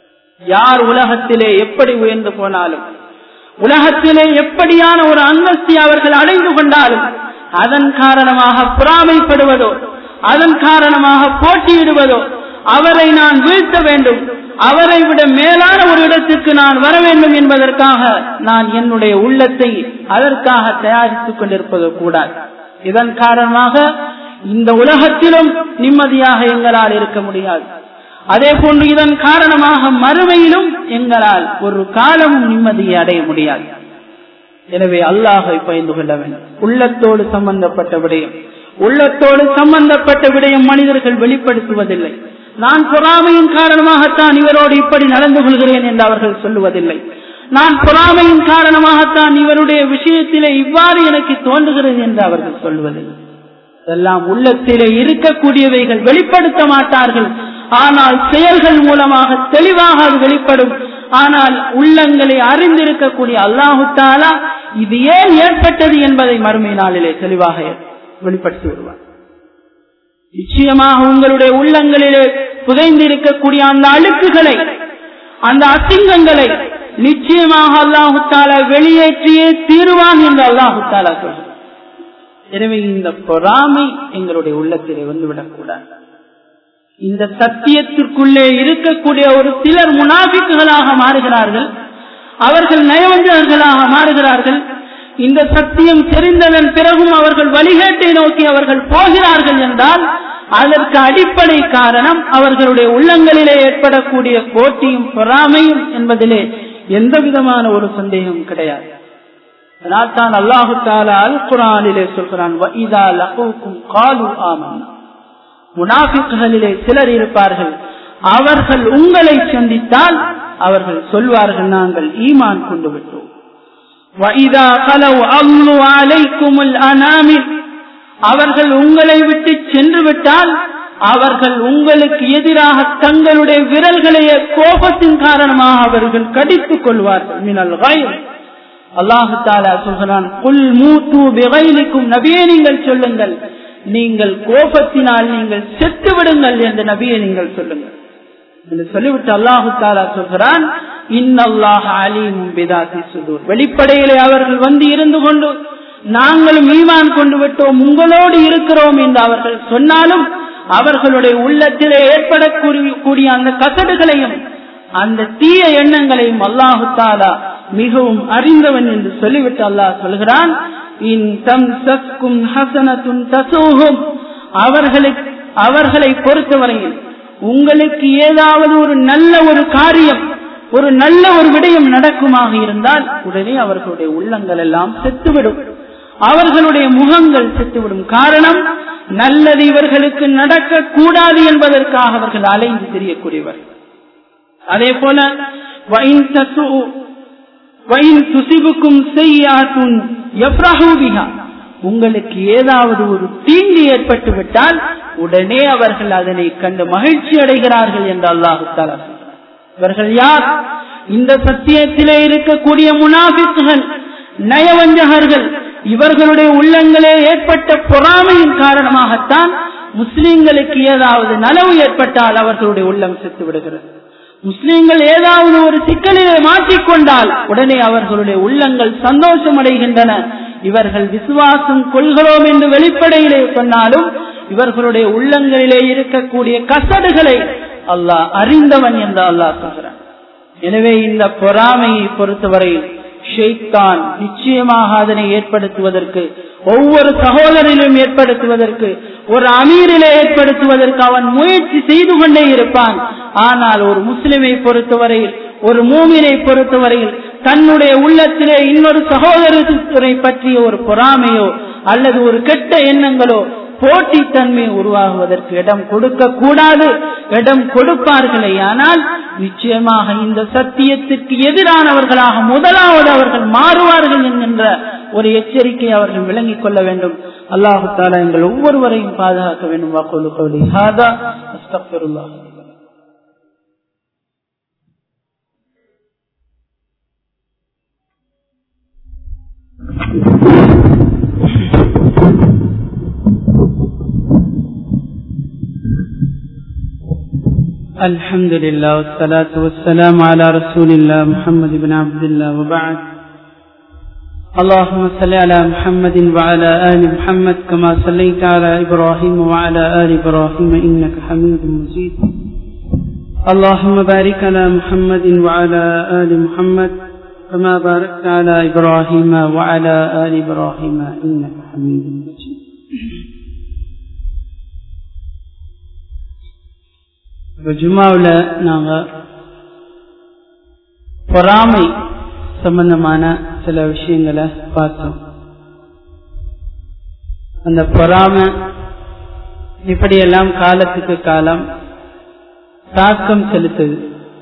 யார் உலகத்திலே எப்படி உயர்ந்து போனாலும் உலகத்திலே எப்படியான ஒரு அந்தஸ்தி அவர்கள் அடைந்து கொண்டாலும் அதன் காரணமாக பொறாமைப்படுவதோ அதன் காரணமாக போட்டியிடுவதோ அவரை நான் வீழ்த்த வேண்டும் அவரை விட மேலான ஒரு இடத்துக்கு நான் வர வேண்டும் என்பதற்காக நான் என்னுடைய உள்ளத்தை அதற்காக தயாரித்துக் கொண்டிருப்பது கூடாது இதன் காரணமாக இந்த உலகத்திலும் நிம்மதியாக எங்களால் இருக்க முடியாது அதே போன்று இதன் காரணமாக மறுமையிலும் எங்களால் ஒரு காலமும் நிம்மதியை அடைய முடியாது எனவே அல்லாஹை பயந்து கொள்ள வேண்டும் உள்ளத்தோடு சம்பந்தப்பட்ட விடயம் உள்ளத்தோடு சம்பந்தப்பட்ட விடயம் மனிதர்கள் வெளிப்படுத்துவதில்லை நான் பொறாமையின் காரணமாகத்தான் இவரோடு இப்படி நடந்து கொள்கிறேன் என்று அவர்கள் சொல்லுவதில்லை நான் பொறாமையின் காரணமாகத்தான் இவருடைய விஷயத்திலே இவ்வாறு எனக்கு தோன்றுகிறது என்று அவர்கள் சொல்வதில்லை இதெல்லாம் உள்ளத்திலே இருக்கக்கூடியவைகள் வெளிப்படுத்த மாட்டார்கள் ஆனால் செயல்கள் மூலமாக தெளிவாக அது வெளிப்படும் ஆனால் உள்ளங்களை அறிந்திருக்கக்கூடிய அல்லாஹு தாலா இது ஏன் ஏற்பட்டது என்பதை மறுமை நாளிலே தெளிவாக வெளிப்படுத்தி வருவார் நிச்சயமாக உங்களுடைய உள்ளங்களிலே புதைந்திருக்கக்கூடிய அந்த அழுக்குகளை அந்த அசிங்கங்களை நிச்சயமாக அல்லாஹு தாலா வெளியேற்றியே தீருவான் என்று அல்லாஹு தாலா சொல்கிறார் எனவே இந்த பொறாமை எங்களுடைய உள்ளத்திலே வந்துவிடக்கூடாது இந்த சத்தியத்திற்குள்ளே இருக்கக்கூடிய ஒரு சிலர் முனாபிக்குகளாக மாறுகிறார்கள் அவர்கள் நயவஞ்சகர்களாக மாறுகிறார்கள் இந்த சத்தியம் தெரிந்ததன் பிறகும் அவர்கள் வழிகேட்டை நோக்கி அவர்கள் போகிறார்கள் என்றால் அதற்கு அடிப்படை காரணம் அவர்களுடைய உள்ளங்களிலே ஏற்படக்கூடிய போட்டியும் பொறாமையும் என்பதிலே எந்த விதமான ஒரு சந்தேகம் கிடையாது அதனால் தான் அல்லாஹு தாலா அல் குரானிலே சொல்கிறான் முனாபிக்குகளிலே சிலர் இருப்பார்கள் அவர்கள் உங்களை சந்தித்தால் அவர்கள் சொல்வார்கள் நாங்கள் ஈமான் கொண்டு விட்டோம் அவர்கள் உங்களை விட்டு சென்று விட்டால் அவர்கள் உங்களுக்கு எதிராக தங்களுடைய விரல்களையே கோபத்தின் காரணமாக அவர்கள் கடித்துக் கொள்வார்கள் மினல் வயல் அல்லாஹு தாலா சொல்கிறான் புல் மூத்து விகைலிக்கும் நபியே நீங்கள் சொல்லுங்கள் நீங்கள் கோபத்தினால் நீங்கள் செத்து விடுங்கள் என்று நபியை நீங்கள் சொல்லுங்கள் என்று சொல்லிவிட்டு அல்லாஹு தாலா சொல்கிறான் இன்னல்லாஹ் அலீமும் பிதாசி சுதூர் வெளிப்படையிலே அவர்கள் வந்து இருந்து கொண்டு நாங்களும் ஈமான் கொண்டு விட்டோம் உங்களோடு இருக்கிறோம் என்று அவர்கள் சொன்னாலும் அவர்களுடைய உள்ளத்திலே ஏற்படக்கூடிய அந்த கசடுகளையும் அந்த தீய எண்ணங்களையும் அல்லாஹு தாலா மிகவும் அறிந்தவன் என்று சொல்லிவிட்டு அல்லாஹ் சொல்கிறான் அவர்களை அவர்களை பொறுத்தவரையில் உங்களுக்கு ஏதாவது ஒரு நல்ல ஒரு காரியம் ஒரு நல்ல ஒரு விடயம் நடக்குமாக இருந்தால் உடனே அவர்களுடைய உள்ளங்கள் எல்லாம் செத்துவிடும் அவர்களுடைய முகங்கள் செத்துவிடும் காரணம் நல்லது இவர்களுக்கு நடக்க கூடாது என்பதற்காக அவர்கள் அலைந்து தெரியக்கூடியவர் அதே போல துசிபுக்கும் செய்யாத்தும் உங்களுக்கு ஏதாவது ஒரு தீங்கு ஏற்பட்டு விட்டால் உடனே அவர்கள் அதனை கண்டு மகிழ்ச்சி அடைகிறார்கள் என்று அல்லாஹு இவர்கள் யார் இந்த சத்தியத்திலே இருக்கக்கூடிய முனாபிக்குகள் நயவஞ்சகர்கள் இவர்களுடைய உள்ளங்களே ஏற்பட்ட பொறாமையின் காரணமாகத்தான் முஸ்லிம்களுக்கு ஏதாவது நலவு ஏற்பட்டால் அவர்களுடைய உள்ளம் செத்து விடுகிறது முஸ்லிம்கள் ஏதாவது ஒரு சிக்கலிலே மாற்றிக்கொண்டால் உடனே அவர்களுடைய உள்ளங்கள் சந்தோஷம் அடைகின்றன இவர்கள் விசுவாசம் கொள்கிறோம் என்று வெளிப்படையிலே சொன்னாலும் இவர்களுடைய உள்ளங்களிலே இருக்கக்கூடிய கசடுகளை அல்லாஹ் அறிந்தவன் என்று அல்லாஹ் சொல்கிறான் எனவே இந்த பொறாமையை பொறுத்தவரையில் ஷெய்தான் நிச்சயமாக அதனை ஏற்படுத்துவதற்கு ஒவ்வொரு சகோதரிலும் ஏற்படுத்துவதற்கு ஒரு அமீரிலே ஏற்படுத்துவதற்கு அவன் முயற்சி செய்து கொண்டே இருப்பான் ஆனால் ஒரு முஸ்லிமை பொறுத்தவரையில் ஒரு மூமினை பொறுத்தவரையில் தன்னுடைய உள்ளத்திலே இன்னொரு சகோதரரை பற்றிய ஒரு பொறாமையோ அல்லது ஒரு கெட்ட எண்ணங்களோ போட்டித்தன்மை உருவாகுவதற்கு இடம் கொடுக்க கூடாது இடம் கொடுப்பார்களே ஆனால் நிச்சயமாக இந்த சத்தியத்திற்கு எதிரானவர்களாக முதலாவது அவர்கள் மாறுவார்கள் என்கின்ற ஒரு எச்சரிக்கை அவர்கள் விளங்கிக் கொள்ள வேண்டும் அல்லாஹு தாலா எங்கள் ஒவ்வொருவரையும் பாதுகாக்க வேண்டும் வாக்கோலு கௌலி ஹாதா அஸ்தக்ஃபிருல்லாஹ் الحمد لله والصلاة والسلام على رسول الله محمد بن عبد الله وبعد اللهم صل على محمد وعلى آل محمد كما صليت على إبراهيم وعلى آل إبراهيم إنك حميد مجيد اللهم بارك على محمد وعلى آل محمد كما باركت على إبراهيم وعلى آل إبراهيم إنك حميد مجيد இப்போ ஜும்மாவில் நாங்கள் பொறாமை சம்பந்தமான சில விஷயங்களை பார்த்தோம் அந்த பொறாமை இப்படியெல்லாம் காலத்துக்கு காலம் தாக்கம் செலுத்துது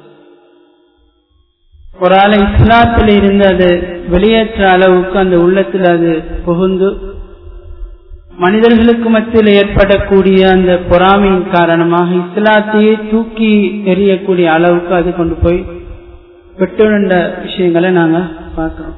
ஒரு ஆளை இஸ்லாத்தில் இருந்து அது வெளியேற்ற அளவுக்கு அந்த உள்ளத்தில் அது புகுந்து மனிதர்களுக்கு மத்தியில் ஏற்படக்கூடிய அந்த பொறாமையின் காரணமாக இஸ்லாத்தையே தூக்கி எறியக்கூடிய அளவுக்கு அது கொண்டு போய் பெற்றுண்ட விஷயங்களை நாங்க பார்க்கிறோம்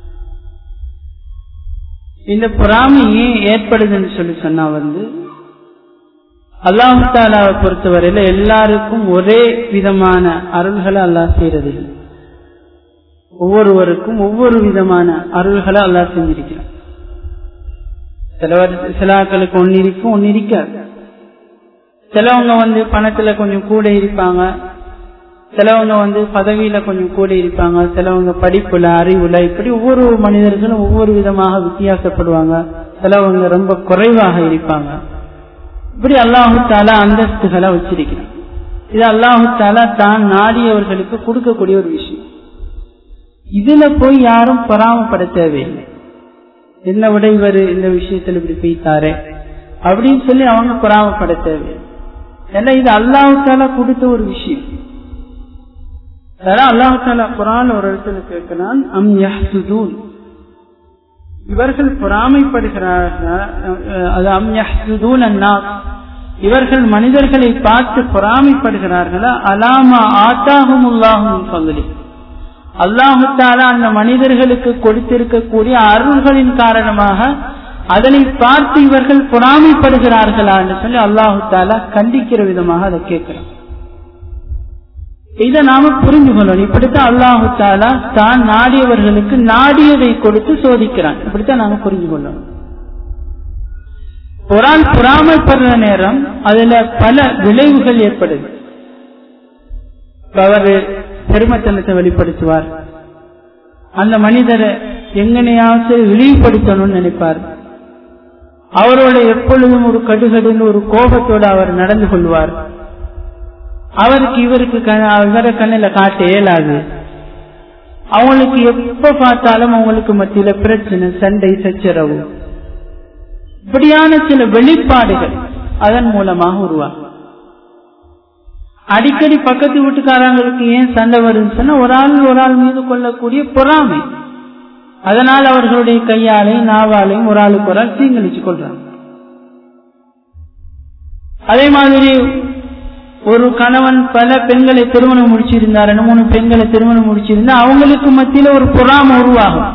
இந்த பொறாமையே ஏற்படுதுன்னு சொல்லி சொன்னா வந்து அல்லாஹு தாலாவை பொறுத்தவரையில எல்லாருக்கும் ஒரே விதமான அருள்களை அல்லாஹ் செய்யறது ஒவ்வொருவருக்கும் ஒவ்வொரு விதமான அருள்களை அல்லாஹ் செஞ்சிருக்கிறான் சிலவர் சிலாக்களுக்கு ஒன்னு இருக்கும் ஒன்னு இருக்காது சிலவங்க வந்து பணத்துல கொஞ்சம் கூட இருப்பாங்க சிலவங்க வந்து பதவியில கொஞ்சம் கூட இருப்பாங்க சிலவங்க படிப்புல அறிவுல இப்படி ஒவ்வொரு மனிதர்களும் ஒவ்வொரு விதமாக வித்தியாசப்படுவாங்க சிலவங்க ரொம்ப குறைவாக இருப்பாங்க இப்படி அல்லாஹு தாலா அந்தஸ்துகளை வச்சிருக்கிறான் இது அல்லாஹு தாலா தான் நாடியவர்களுக்கு கொடுக்கக்கூடிய ஒரு விஷயம் இதுல போய் யாரும் பொறாமப்பட தேவையில்லை என்ன விட இவர் இந்த விஷயத்துல இப்படி போய்த்தாரு அப்படின்னு சொல்லி அவங்க பொறாமப்பட தேவையில்லை ஏன்னா இது அல்லாஹு தாலா கொடுத்த ஒரு விஷயம் அல்லாஹு தாலா குரான் ஒரு இடத்துல கேட்கிறான் அம் யஹ்சுதூன் இவர்கள் பொறாமைப்படுகிறார்கள் அது அம் யஹ்சுதூன் அன்னாஸ் இவர்கள் மனிதர்களை பார்த்து பொறாமைப்படுகிறார்களா அலாமா ஆத்தாகுமுல்லாகும் பகுதி அல்லாஹு தாலா அந்த மனிதர்களுக்கு கொடுத்திருக்கக்கூடிய அருள்களின் காரணமாக அதனை பார்த்து இவர்கள் பொறாமைப்படுகிறார்களா என்று சொல்லி அல்லாஹு தாலா கண்டிக்கிற விதமாக அதை கேட்கிறான் இதை நாம புரிஞ்சு கொள்ளணும் இப்படித்தான் அல்லாஹு தாலா தான் நாடியவர்களுக்கு நாடியதை கொடுத்து சோதிக்கிறான் இப்படித்தான் நாம புரிஞ்சு கொள்ளணும் ஒரு ஆள் பொறாமைப்படுற நேரம் அதுல பல விளைவுகள் ஏற்படுது அவர் பெருமத்தனத்தை வெளிப்படுத்துவார் அந்த மனிதரை எங்கனையாவது இழிவுபடுத்தணும்னு நினைப்பார் அவரோட எப்பொழுதும் ஒரு கடுகடுன்னு ஒரு கோபத்தோடு அவர் நடந்து கொள்வார் அவருக்கு இவருக்கு இவர கண்ணில காட்ட இயலாது அவங்களுக்கு எப்ப பார்த்தாலும் அவங்களுக்கு மத்தியில பிரச்சனை சண்டை சச்சரவு இப்படியான சில வெளிப்பாடுகள் அதன் மூலமாக உருவாகும் அடிக்கடி பக்கத்து வீட்டுக்காரங்களுக்கு ஏன் சண்டை வருதுன்னு சொன்னா ஒரு ஆள் ஒரு ஆள் மீது கொள்ளக்கூடிய பொறாமை அதனால் அவர்களுடைய கையாலையும் நாவாலையும் ஒரு ஆளுக்கு ஒரு ஆள் தீங்களிச்சு கொள்றாங்க அதே மாதிரி ஒரு கணவன் பல பெண்களை திருமணம் முடிச்சிருந்தார் ரெண்டு மூணு பெண்களை திருமணம் முடிச்சிருந்தா அவங்களுக்கு மத்தியில ஒரு பொறாம உருவாகும்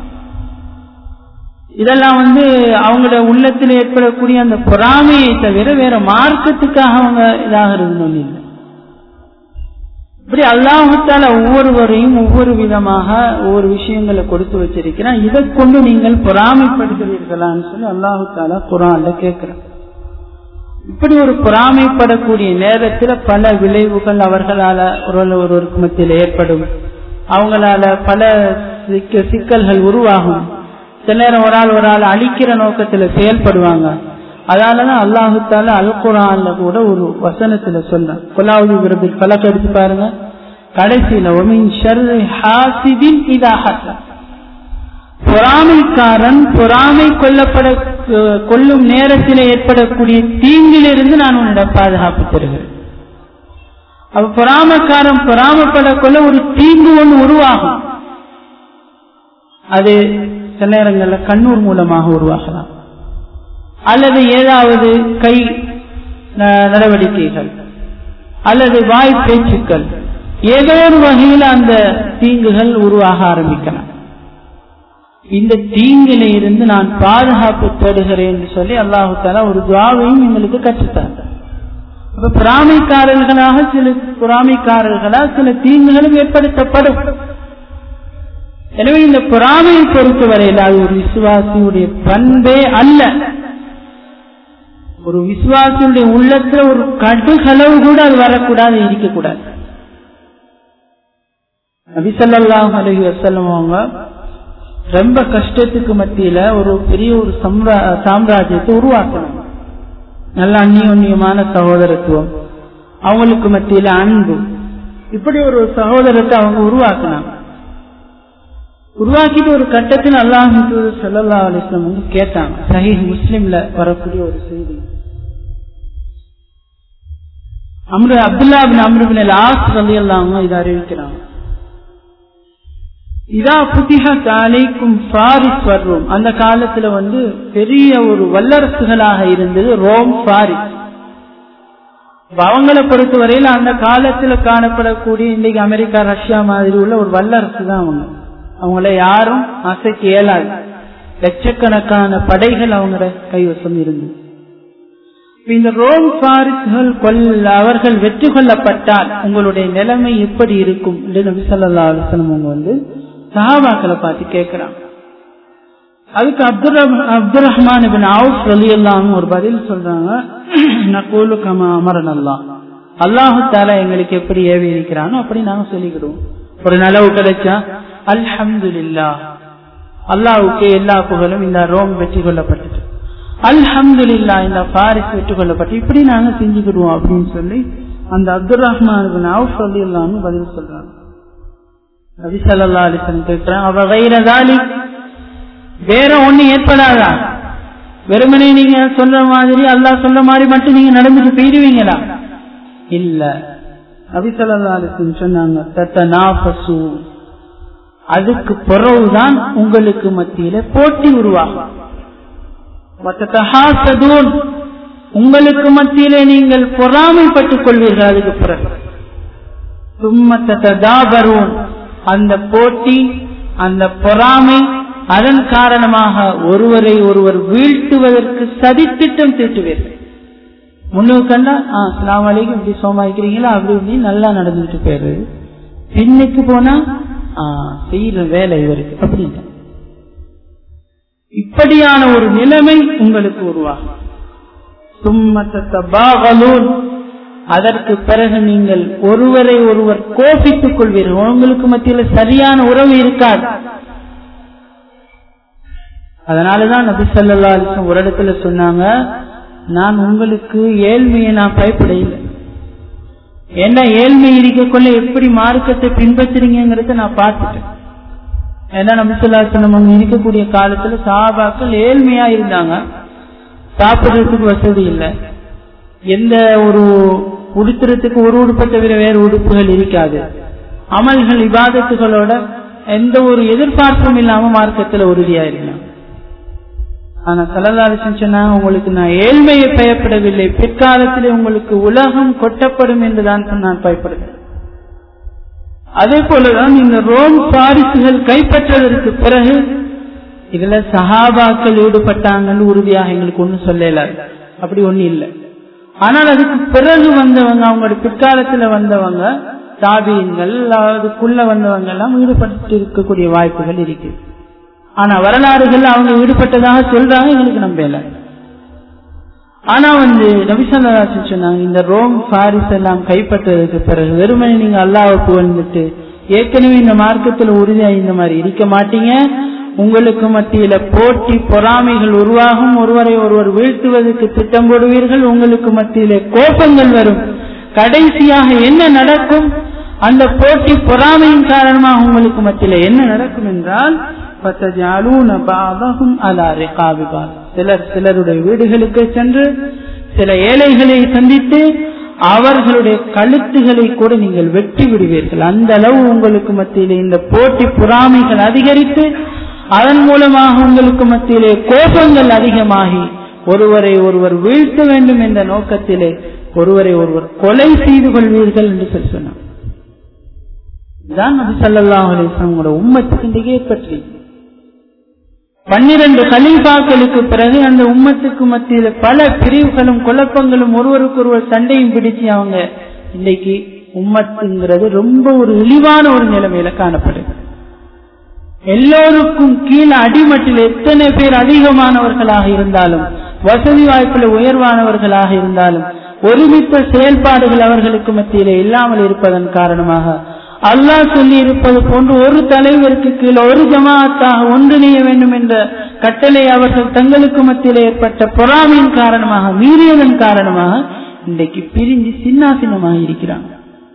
இதெல்லாம் வந்து அவங்களோட உள்ளத்தில் ஏற்படக்கூடிய அந்த பொறாமையை தவிர வேற மார்க்கத்துக்காக அவங்க இதாகிறது இல்லை இப்படி அல்லாஹால ஒவ்வொருவரையும் ஒவ்வொரு விதமாக ஒவ்வொரு விஷயங்களை கொடுத்து வச்சிருக்கிறான் இதை கொண்டு நீங்கள் பொறாமைப்படுகிறீர்களான்னு சொல்லி அல்லாஹு தாலா குரான்ல கேட்கிறான் இப்படி ஒரு பொறாமைப்படக்கூடிய நேரத்தில் பல விளைவுகள் அவர்களால ஒரு ஒருவருக்கு மத்தியில் ஏற்படும் அவங்களால பல சிக்கல்கள் உருவாகும் சில நேரம் ஒரு ஆள் ஒரு ஆள் அழிக்கிற நோக்கத்துல செயல்படுவாங்க அதனாலதான் அல்லாஹுத்தால அல் குரான்ல கூட ஒரு வசனத்துல சொல்ல கொலாவுதி விரபில் பலக்க எடுத்து பாருங்க கடைசியில ஒமின் ஷர்ரி ஹாசிதின் இதாக பொறாமைக்காரன் பொறாமை கொல்லப்பட கொல்லும் நேரத்தில் ஏற்படக்கூடிய தீங்கிலிருந்து நான் உன்னிடம் பாதுகாப்பு தருகிறேன் அப்ப பொறாமக்காரன் பொறாமப்பட கொள்ள ஒரு தீங்கு ஒன்று உருவாகும் அது சில நேரங்களில் கண்ணூர் மூலமாக உருவாகலாம் அல்லது ஏதாவது கை நடவடிக்கைகள் அல்லது வாய் பேச்சுக்கள் ஏதோ ஒரு வகையில் அந்த தீங்குகள் உருவாக ஆரம்பிக்கலாம் இந்த தீங்கில இருந்து நான் பாதுகாப்பு தேடுகிறேன் என்று சொல்லி அல்லாஹு தாலா ஒரு துவாவையும் எங்களுக்கு கற்றுத்தாங்க இப்ப பொறாமைக்காரர்களாக சில பொறாமைக்காரர்களால் சில தீங்குகளும் ஏற்படுத்தப்படும் எனவே இந்த பொறாமையை பொறுத்தவரையில் அது ஒரு விசுவாசியுடைய பண்பே அல்ல ஒரு விசுவாசியுடைய உள்ளத்துல ஒரு கடுகளவு கூட அது வரக்கூடாது இருக்கக்கூடாது நபிசல்லாஹ் அலஹி வசல்லம் அவங்க ரொம்ப கஷ்டத்துக்கு மத்தியில ஒரு பெரிய ஒரு சாம்ராஜ்யத்தை உருவாக்கணும் நல்ல அந்நியோன்யமான சகோதரத்துவம் அவங்களுக்கு மத்தியில அன்பு இப்படி ஒரு சகோதரத்தை அவங்க உருவாக்கினாங்க உருவாக்கிட்டு ஒரு கட்டத்தில் அல்லாஹ் சல்லா அலிஸ்லாம் வந்து கேட்டாங்க சஹி முஸ்லிம்ல வரக்கூடிய ஒரு செய்தி அம்ரு அப்துல்லா பின் அம்ரு பின் லாஸ் ரலி அல்லாம இதை அறிவிக்கிறாங்க இதா புத்திஹத் அலைக்கும் பாரிஸ் வர்றோம் அந்த காலத்துல வந்து பெரிய ஒரு வல்லரசுகளாக இருந்தது ரோம் பாரிஸ் அவங்களை பொறுத்தவரையில் அந்த காலத்துல காணப்படக்கூடிய இன்னைக்கு அமெரிக்கா ரஷ்யா மாதிரி உள்ள ஒரு வல்லரசு தான் அவங்க அவங்கள யாரும் அசைக்க இயலாது லட்சக்கணக்கான படைகள் அவங்களோட கைவசம் இருந்தது இந்த ரோம் பாரிஸ்கள் கொல்ல அவர்கள் வெற்றி கொள்ளப்பட்டால் உங்களுடைய நிலைமை எப்படி இருக்கும் என்று நபி சொல்லா அலுவலம் அவங்க வந்து சஹாபாக்களை பார்த்து கேட்கிறாங்க அதுக்கு Abdul Abdul Rahman bin Auf அலி அல்லாம் ஒரு பதில் சொல்றாங்க நகூலு கமா அமரன் அல்லா அல்லாஹு தாலா எங்களுக்கு எப்படி ஏவி இருக்கிறானோ அப்படி நாங்க சொல்லிக்கிடுவோம் ஒரு நலவு கிடைச்சா அல்ஹம்துல்லா அல்லாவுக்கு எல்லா புகழும் இந்த ரோம் வெற்றி கொள்ளப்பட்டது அல்ஹம்துல்லா இந்த பாரிஸ் வெற்றி கொள்ளப்பட்டு இப்படி நாங்க செஞ்சுக்கிடுவோம் அப்படின்னு சொல்லி அந்த அப்துல் ரஹ்மான் பின் அவுஸ் அலி அல்லாம் பதில் சொல்றாங்க நபி சல்லா அலிசன் கேட்கிறான் அவ வைரதாலி வேற ஒண்ணு ஏற்படாதா வெறுமனே நீங்க சொல்ற மாதிரி அல்லாஹ் சொல்ற மாதிரி மட்டும் நீங்க நடந்துட்டு போயிடுவீங்களா இல்ல நபிசல்லாலுக்கு சொன்னாங்க தத்தனாபசு அதுக்கு பிறகுதான் உங்களுக்கு மத்தியில போட்டி உருவாகும் உங்களுக்கு மத்தியிலே நீங்கள் பொறாமைப்பட்டுக் கொள்வீர்கள் அதுக்கு பிறகு சும்மத்ததாபரும் அந்த போட்டி அந்த பொறாமை அதன் காரணமாக ஒருவரை ஒருவர் வீழ்த்துவதற்கு சதித்திட்டம் தீட்டுவீர்கள் முன்னுக்கு கண்டா அஸ்லாம் வலைக்கும் இப்படி சோமாய்க்கிறீங்களா அப்படி இப்படி நல்லா நடந்துட்டு போயிரு பின்னுக்கு போனா செய்யற வேலை இவருக்கு அப்படின்னு இப்படியான ஒரு நிலைமை உங்களுக்கு உருவாகும் சும்மத்தபாகலூன் அதற்கு பிறகு நீங்கள் ஒருவரை ஒருவர் கோபித்துக் கொள்வீர்கள் உங்களுக்கு மத்தியில் சரியான உறவு இருக்காது அதனாலதான் நபி சொல்லா அலிசம் ஒரு இடத்துல சொன்னாங்க நான் உங்களுக்கு ஏழ்மையை நான் பயப்பட இல்லை ஏன்னா ஏழ்மை இருக்கக்குள்ள எப்படி மார்க்கத்தை பின்பற்றுறீங்கிறத நான் பார்த்துட்டேன் ஏன்னா நபி சொல்லா நம்ம இருக்கக்கூடிய காலத்துல சாபாக்கள் ஏழ்மையா இருந்தாங்க சாப்பிடுறதுக்கு வசதி இல்லை எந்த ஒரு உடுத்துறதுக்கு ஒரு உடுப்பை தவிர வேறு உடுப்புகள் இருக்காது அமல்கள் விவாதத்துகளோட எந்த ஒரு எதிர்பார்ப்பும் இல்லாம மார்க்கத்துல உறுதியா இருந்தாங்க ஆனா சலதாலிசன் சொன்னாங்க உங்களுக்கு நான் ஏழ்மையை பயப்படவில்லை பிற்காலத்திலே உங்களுக்கு உலகம் கொட்டப்படும் என்றுதான் நான் பயப்படுகிறேன் அதே போலதான் இந்த ரோம் பாரிசுகள் கைப்பற்றதற்கு பிறகு இதுல சஹாபாக்கள் ஈடுபட்டாங்கன்னு உறுதியாக எங்களுக்கு ஒன்னும் சொல்லல அப்படி ஒண்ணு இல்லை ஆனால் அதுக்கு பிறகு வந்தவங்க அவங்களோட பிற்காலத்துல வந்தவங்க தாபியன்கள் அதுக்குள்ள வந்தவங்க எல்லாம் ஈடுபட்டு இருக்கக்கூடிய வாய்ப்புகள் இருக்கு ஆனா வரலாறுகள் அவங்க ஈடுபட்டதாக சொல்றாங்க எங்களுக்கு நம்பல ஆனா வந்து நபிசல்லாசன் சொன்னாங்க இந்த ரோம் பாரிஸ் எல்லாம் கைப்பற்றதுக்கு பிறகு வெறுமனே நீங்க அல்லாவுக்கு வந்துட்டு ஏற்கனவே இந்த மார்க்கத்துல உறுதியா இந்த மாதிரி இருக்க மாட்டீங்க உங்களுக்கு மத்தியில போட்டி பொறாமைகள் உருவாகும் ஒருவரை ஒருவர் வீழ்த்துவதற்கு திட்டம் போடுவீர்கள் உங்களுக்கு மத்தியில கோபங்கள் வரும் கடைசியாக என்ன நடக்கும் அந்த போட்டி பொறாமையின் காரணமாக உங்களுக்கு மத்தியில என்ன நடக்கும் என்றால் சிலர் சிலருடைய வீடுகளுக்கு சென்று சில ஏழைகளை சந்தித்து அவர்களுடைய கழுத்துகளை கூட நீங்கள் வெட்டி விடுவீர்கள் அந்த அளவு உங்களுக்கு மத்தியிலே இந்த போட்டி பொறாமைகள் அதிகரித்து அதன் மூலமாக உங்களுக்கு மத்தியிலே கோபங்கள் அதிகமாகி ஒருவரை ஒருவர் வீழ்த்த வேண்டும் என்ற நோக்கத்திலே ஒருவரை ஒருவர் கொலை செய்து கொள்வீர்கள் என்று சொல்லி சொன்னார் தான் நபி சல்லாஹ் அலிஸ்லாமோட உம்மத்துக்கு இன்றைக்கு ஏற்பற்றி பன்னிரண்டு கலீஃபாக்களுக்கு பிறகு அந்த உம்மத்துக்கு மத்தியில பல பிரிவுகளும் குழப்பங்களும் ஒருவருக்கு ஒருவர் சண்டையும் பிடிச்சு அவங்க இன்னைக்கு உம்மத்துங்கிறது ரொம்ப ஒரு இழிவான ஒரு நிலைமையில காணப்படுது எல்லோருக்கும் கீழே அடிமட்டில் எத்தனை பேர் அதிகமானவர்களாக இருந்தாலும் வசதி வாய்ப்புல உயர்வானவர்களாக இருந்தாலும் ஒருமித்த செயல்பாடுகள் அவர்களுக்கு மத்தியிலே இல்லாமல் இருப்பதன் காரணமாக அல்லாஹ் சொல்லி இருப்பது போன்று ஒரு தலைவருக்கு கீழே ஒரு ஜமாத்தாக ஒன்றிணைய வேண்டும் என்ற கட்டளை அவர்கள் தங்களுக்கு மத்தியில் ஏற்பட்ட பொறாமையின் காரணமாக மீறியதன் காரணமாக இன்றைக்கு பிரிஞ்சு சின்னாசின்னமாக இருக்கிறாங்க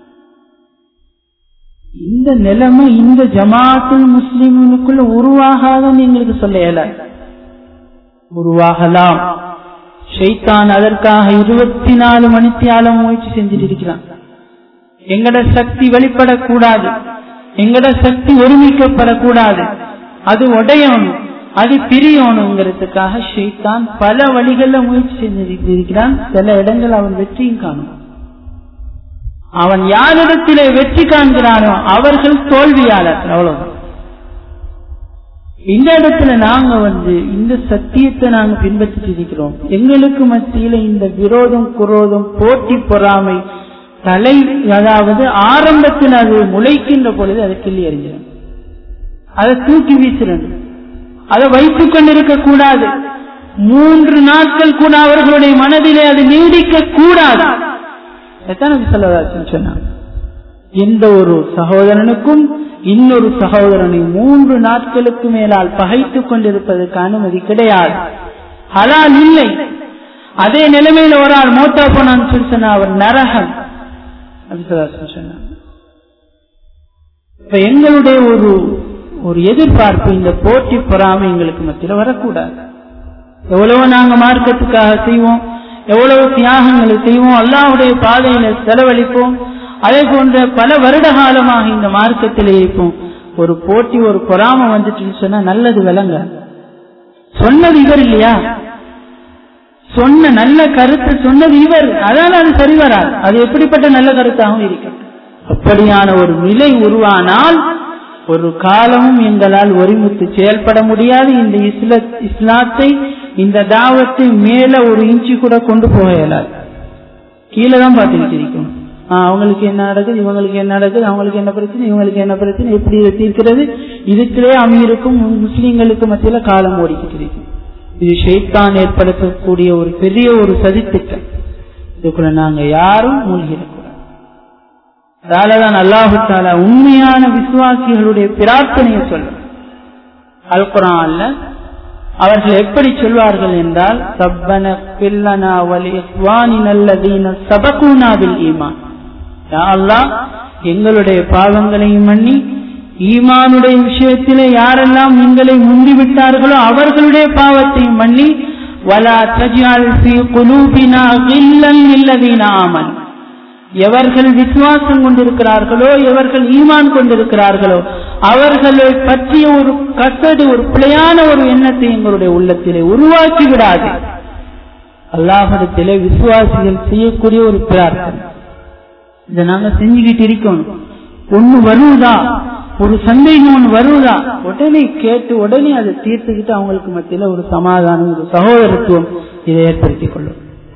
இந்த நிலைமை இந்த ஜமாத்துல் முஸ்லிம்களுக்குள்ள உருவாகாதன்னு எங்களுக்கு சொல்ல இயல உருவாகலாம் ஷைத்தான் அதற்காக இருபத்தி நாலு மணித்தியாலம் முயற்சி செஞ்சுட்டு இருக்கிறான் எங்கட சக்தி வெளிப்படக்கூடாது எங்கட சக்தி ஒருமிக்கப்படக்கூடாது அது உடையணும் அது பிரியணுங்கிறதுக்காக ஷெய்தான் பல வழிகளில் முயற்சி செஞ்சிருக்கிறான் சில இடங்கள் அவன் வெற்றியும் காணும் அவன் யாரிடத்திலே வெற்றி காண்கிறானோ அவர்கள் தோல்வியாளர் அவ்வளவு இந்த இடத்துல நாங்க வந்து இந்த சத்தியத்தை நாங்க பின்பற்றி இருக்கிறோம் எங்களுக்கு மத்தியில இந்த விரோதம் குரோதம் போட்டி பொறாமை தலை அதாவது ஆரம்பத்தில் அது முளைக்கின்ற பொழுது அதை கிள்ளி எறிஞ்சிடும் அதை தூக்கி வீசிடணும் அதை வைத்துக் கொண்டிருக்க கூடாது மூன்று நாட்கள் கூட அவர்களுடைய மனதிலே அது நீடிக்க கூடாது சொன்னாங்க எந்த ஒரு சகோதரனுக்கும் இன்னொரு சகோதரனை மூன்று நாட்களுக்கு மேலால் பகைத்துக் கொண்டிருப்பதற்கு அனுமதி கிடையாது ஹலால் இல்லை அதே நிலைமையில் ஒரு ஆள் மோட்டா போனான்னு சொல்லி சொன்ன அவர் நரகன் சொன்னாங்க இப்ப எங்களுடைய ஒரு ஒரு எதிர்பார்ப்பு இந்த போட்டி பொறாமை எங்களுக்கு மத்தியில் வரக்கூடாது எவ்வளவு நாங்க மார்க்கத்துக்காக செய்வோம் எவ்வளவு தியாகங்களை செய்வோம் அல்லாவுடைய பாதையில செலவழிப்போம் அதே போன்ற பல வருட காலமாக இந்த மார்க்கத்திலே இருப்போம் ஒரு போட்டி ஒரு பொறாம வந்துட்டுன்னு சொன்னா நல்லது விளங்க சொன்னது இவர் இல்லையா சொன்ன நல்ல கருத்து சொன்னது இவர் அதனால அது சரி வராது அது எப்படிப்பட்ட நல்ல கருத்தாகவும் இருக்கும் அப்படியான ஒரு நிலை உருவானால் ஒரு காலமும் எங்களால் ஒருமித்து செயல்பட முடியாது இந்த இஸ்ல இஸ்லாத்தை இந்த தாவத்தை மேல ஒரு இன்ச்சு கூட கொண்டு போக இயலாது கீழே தான் பார்த்துக்கிட்டு இருக்கணும் அவங்களுக்கு என்ன நடக்குது இவங்களுக்கு என்ன நடக்குது அவங்களுக்கு என்ன பிரச்சனை இவங்களுக்கு என்ன பிரச்சனை எப்படி தீர்க்கிறது இதுக்குள்ளே அமீருக்கும் முஸ்லீம்களுக்கு மத்தியில காலம் ஓடிக்கிட்டு இருக்கு இது ஷெய்தான் ஏற்படுத்தக்கூடிய ஒரு பெரிய ஒரு சதித்திட்டம் இதுக்குள்ள நாங்க யாரும் மூழ்கிடக்கூடாது அதனாலதான் அல்லாஹு தாலா உண்மையான விசுவாசிகளுடைய பிரார்த்தனையை சொல்ல அல் குரான்ல அவர்கள் எப்படி சொல்வார்கள் என்றால் சப்பன பில்லனா வலி நல்லதீன சபகுனாவில் ஈமான் அல்லாஹ் எங்களுடைய பாவங்களையும் மன்னி ஈமானுடைய விஷயத்திலே யாரெல்லாம் எங்களை முந்திவிட்டார்களோ அவர்களுடைய பாவத்தையும் மன்னி வலா தஜால் ஃபீ குலூபினா கில்லன் இல்லதீன ஆமன் எவர்கள் விசுவாசம் கொண்டிருக்கிறார்களோ எவர்கள் ஈமான் கொண்டிருக்கிறார்களோ அவர்களை பற்றிய ஒரு கசடு ஒரு பிழையான ஒரு எண்ணத்தை எங்களுடைய உள்ளத்திலே உருவாக்கி விடாது அல்லாஹிடத்திலே விசுவாசிகள் செய்யக்கூடிய ஒரு பிரார்த்தனை இதை நாங்க செஞ்சுக்கிட்டு இருக்கணும் ஒண்ணு வருவதா ஒரு சந்தேகம் ஒண்ணு வருவதா உடனே கேட்டு உடனே அதை தீர்த்துக்கிட்டு அவங்களுக்கு மத்தியில ஒரு சமாதானம் ஒரு சகோதரத்துவம் இதை ஏற்படுத்திக் கொள்ளும்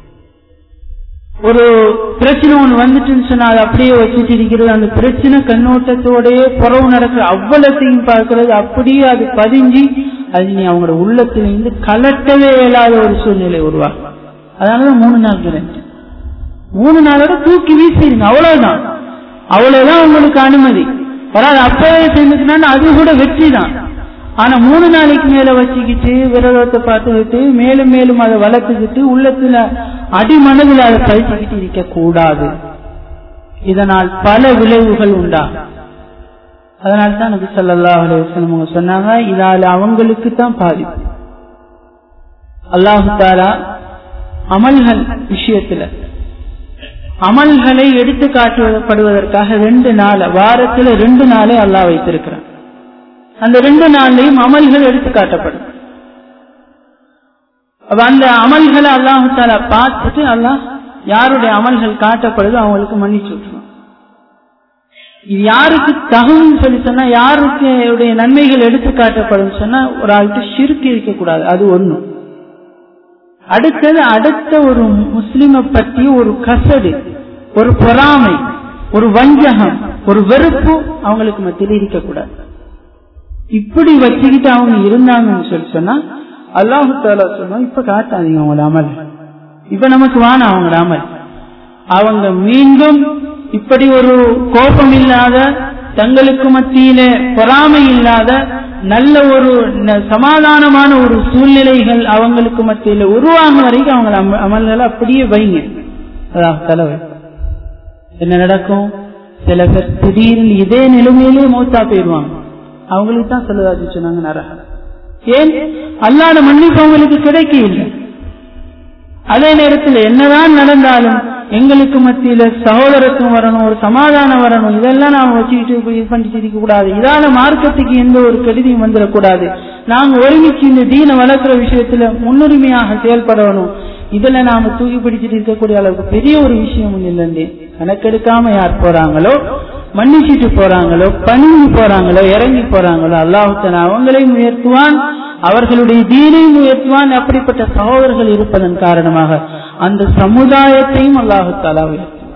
ஒரு பிரச்சனை ஒண்ணு வந்துட்டுன்னு சொன்னா அதை அப்படியே வச்சுட்டு இருக்கிறது அந்த பிரச்சனை கண்ணோட்டத்தோடயே புறவு நடக்கிற அவ்வளத்தையும் பார்க்கறது அப்படியே அது பதிஞ்சு அது நீ அவங்களோட உள்ளத்திலிருந்து கலட்டவே இயலாத ஒரு சூழ்நிலை உருவாகும் அதனாலதான் மூணு நாள் கிரண்ட் மூணு நாளோட தூக்கி வீசிடுங்க அவ்வளவுதான் அவ்வளவுதான் உங்களுக்கு அனுமதி வராது அப்பவே செஞ்சுக்கினா அது கூட வெற்றி தான் ஆனா மூணு நாளைக்கு மேல வச்சுக்கிட்டு விரதத்தை பார்த்துக்கிட்டு மேலும் மேலும் அதை வளர்த்துக்கிட்டு உள்ளத்துல அடிமனதில் அதை கழிச்சுக்கிட்டு இருக்க கூடாது இதனால் பல விளைவுகள் உண்டா அதனால தான் நபி சொல்லா அலுவலம் சொன்னாங்க இதால அவங்களுக்கு தான் பாதிப்பு அல்லாஹு தாலா அமல்கள் விஷயத்துல அமல்களை எடுத்து காட்டுப்படுவதற்காக ரெண்டு நாள் வாரத்துல ரெண்டு நாளே அல்லாஹ் வைத்திருக்கிறான் அந்த ரெண்டு நாள்லையும் அமல்கள் எடுத்து காட்டப்படும் அந்த அமல்களை அல்லாஹு தாலா பார்த்துட்டு அல்லாஹ் யாருடைய அமல்கள் காட்டப்படுதோ அவங்களுக்கு மன்னிச்சு விட்டுருவான் இது யாருக்கு தகுன்னு சொல்லி சொன்னா யாருக்கு நன்மைகள் எடுத்து காட்டப்படும் சொன்னா ஒரு ஆளுக்கு சிறுக்கு இருக்கக்கூடாது அது ஒண்ணு அடுத்தது அடுத்த ஒரு முஸ்லிமை பற்றி ஒரு கசடு ஒரு பொறாமை ஒரு வஞ்சகம் ஒரு வெறுப்பு அவங்களுக்கு மத்தியில் இருக்கக்கூடாது இப்படி வச்சுக்கிட்டு அவங்க இருந்தாங்கன்னு சொல்லி சொன்னா அல்லாஹு தாலா சொன்னா இப்ப காட்டாதீங்க அவங்களோட அமல் இப்ப நமக்கு வான அவங்களோட அமல் அவங்க மீண்டும் இப்படி ஒரு கோபம் இல்லாத தங்களுக்கு மத்தியிலே பொறாமை இல்லாத நல்ல ஒரு சமாதானமான ஒரு சூழ்நிலைகள் அவங்களுக்கு மத்தியில் உருவாகும் வரைக்கும் அவங்க அமல்களை அப்படியே வைங்க அதாவது தலைவர் என்ன நடக்கும் சில பேர் திடீர்னு இதே நிலைமையிலே மூத்தா போயிடுவாங்க அவங்களுக்கு தான் செலவாச்சு சொன்னாங்க நரகம் ஏன் அல்லாத மன்னிப்பு அவங்களுக்கு கிடைக்க இல்லை அதே நேரத்தில் என்னதான் நடந்தாலும் எங்களுக்கு மத்தியில சகோதரத்துவம் வரணும் ஒரு சமாதானம் வரணும் இதெல்லாம் நாம வச்சுக்கிட்டு இது பண்ணிட்டு இருக்க கூடாது இதால மார்க்கத்துக்கு எந்த ஒரு கெடுதியும் வந்துடக்கூடாது நாங்க ஒருமிச்சு இந்த தீன வளர்க்கிற விஷயத்துல முன்னுரிமையாக செயல்படணும் இதுல நாம தூக்கி பிடிச்சிட்டு இருக்கக்கூடிய அளவுக்கு பெரிய ஒரு விஷயம் இல்லைன்னு கணக்கெடுக்காம யார் போறாங்களோ மன்னிச்சிட்டு போறாங்களோ பணிஞ்சு போறாங்களோ இறங்கி போறாங்களோ அல்லாஹுத்தன் அவங்களையும் உயர்த்துவான் அவர்களுடைய தீனையும் உயர்த்துவான் அப்படிப்பட்ட சகோதரர்கள் இருப்பதன் காரணமாக அந்த சமுதாயத்தையும் அல்லாஹுத்தாலா உயர்த்துவான்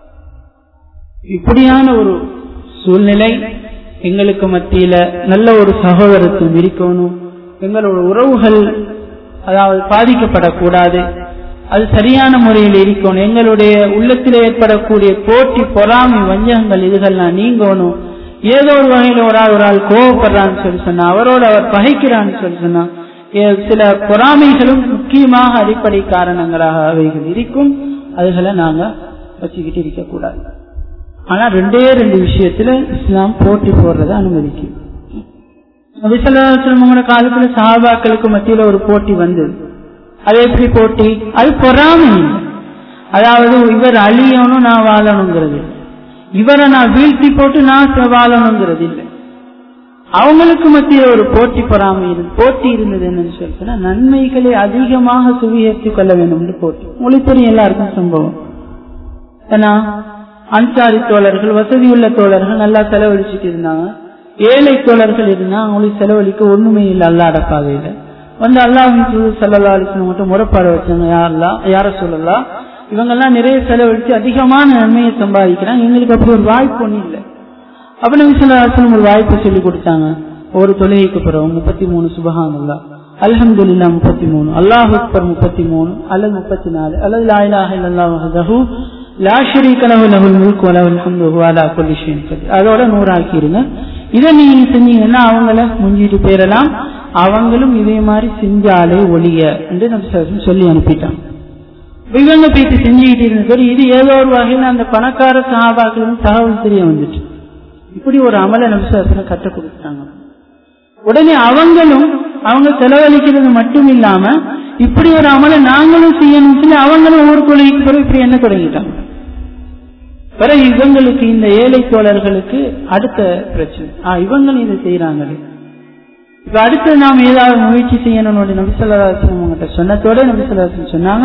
இப்படியான ஒரு சூழ்நிலை எங்களுக்கு மத்தியில நல்ல ஒரு சகோதரத்துவம் இருக்கணும் எங்களோட உறவுகள் அதாவது பாதிக்கப்படக்கூடாது அது சரியான முறையில் இருக்கணும் எங்களுடைய உள்ளத்தில் ஏற்படக்கூடிய போட்டி பொறாமை வஞ்சகங்கள் இதுகள்லாம் நீங்கணும் ஏதோ ஒரு வகையில ஒரு ஆள் ஒரு ஆள் கோவப்படுறான்னு சொல்லி சொன்னா அவரோட அவர் பகைக்கிறான்னு சொல்லி சொன்னா சில பொறாமைகளும் முக்கியமாக அடிப்படை காரணங்களாக அவைகள் இருக்கும் அதுகளை நாங்க வச்சுக்கிட்டு இருக்கக்கூடாது ஆனா ரெண்டே ரெண்டு விஷயத்துல இஸ்லாம் போட்டி போடுறத அனுமதிக்கும் நபிசல்லாஸ்லமோட காலத்துல சஹாபாக்களுக்கு மத்தியில ஒரு போட்டி வந்தது அது எப்படி போட்டி அது பொறாமை அதாவது இவர் அழியணும் நான் வாழணுங்கிறது இவரை நான் வீழ்த்தி போட்டு நான் வாழணுங்கிறது இல்லை அவங்களுக்கு மத்திய ஒரு போட்டி பொறாமை இருந்து போட்டி இருந்தது என்னன்னு சொல்லிட்டுனா நன்மைகளை அதிகமாக சுவீகரித்துக் கொள்ள வேண்டும் என்று போட்டி உங்களுக்கு தெரியும் எல்லாருக்கும் சம்பவம் ஏன்னா அன்சாரி தோழர்கள் வசதியுள்ள தோழர்கள் நல்லா செலவழிச்சுட்டு இருந்தாங்க ஏழை தோழர்கள் இருந்தா அவங்களுக்கு செலவழிக்க ஒண்ணுமே இல்லை அல்லாட பாதையில வந்து அல்லாஹின் சல்லா அலிஸ்லம் மட்டும் முறைப்பாடு வச்சாங்க யாரெல்லாம் யார சொல்லலாம் இவங்கெல்லாம் நிறைய செலவழிச்சு அதிகமான நன்மையை சம்பாதிக்கிறாங்க எங்களுக்கு அப்படி ஒரு வாய்ப்பு ஒன்றும் இல்லை அப்ப நபி சொல்லா அலிஸ்லம் ஒரு வாய்ப்பு சொல்லி கொடுத்தாங்க ஒரு தொழுகைக்கு பிறகு முப்பத்தி மூணு சுபஹான் அல்லா அல்ஹம்துல்லா முப்பத்தி மூணு அல்லாஹ் அக்பர் முப்பத்தி மூணு அல்லது முப்பத்தி நாலு அல்லது லாயிலாக இல்லல்லாஹு லா ஷரீக லஹு லஹுல் முல்க் வ லஹுல் ஹம்து வ அலா குல்லி ஷைஇன் கதீர் அதோட நூறாக்கிருங்க இதை நீங்க செஞ்சீங்கன்னா அவங்கள முஞ்சிட்டு போயிடலாம் அவங்களும் இதே மாதிரி செஞ்சாலே ஒளிய என்று நம்ம சொல்லி அனுப்பிட்டாங்க இவங்க போயிட்டு செஞ்சுக்கிட்டு இருந்தது இது ஏதோ ஒரு வகையில் அந்த பணக்கார சகாபாக்களும் தகவல் தெரிய வந்துட்டு இப்படி ஒரு அமல நபிசாசனை கற்றுக் கொடுத்தாங்க உடனே அவங்களும் அவங்க செலவழிக்கிறது மட்டும் இல்லாம இப்படி ஒரு அமலை நாங்களும் செய்யணும் சொல்லி அவங்களும் ஊருக்குள்ளைக்கு பிறகு இப்படி என்ன தொடங்கிட்டாங்க பிறகு இவங்களுக்கு இந்த ஏழை தோழர்களுக்கு அடுத்த பிரச்சனை ஆ இவங்களும் இதை செய்யறாங்களே இப்ப அடுத்து நாம் ஏதாவது முயற்சி செய்யணும்னு நபிசல்லாசன் உங்ககிட்ட சொன்னதோட நபிசல்லாசன் சொன்னாங்க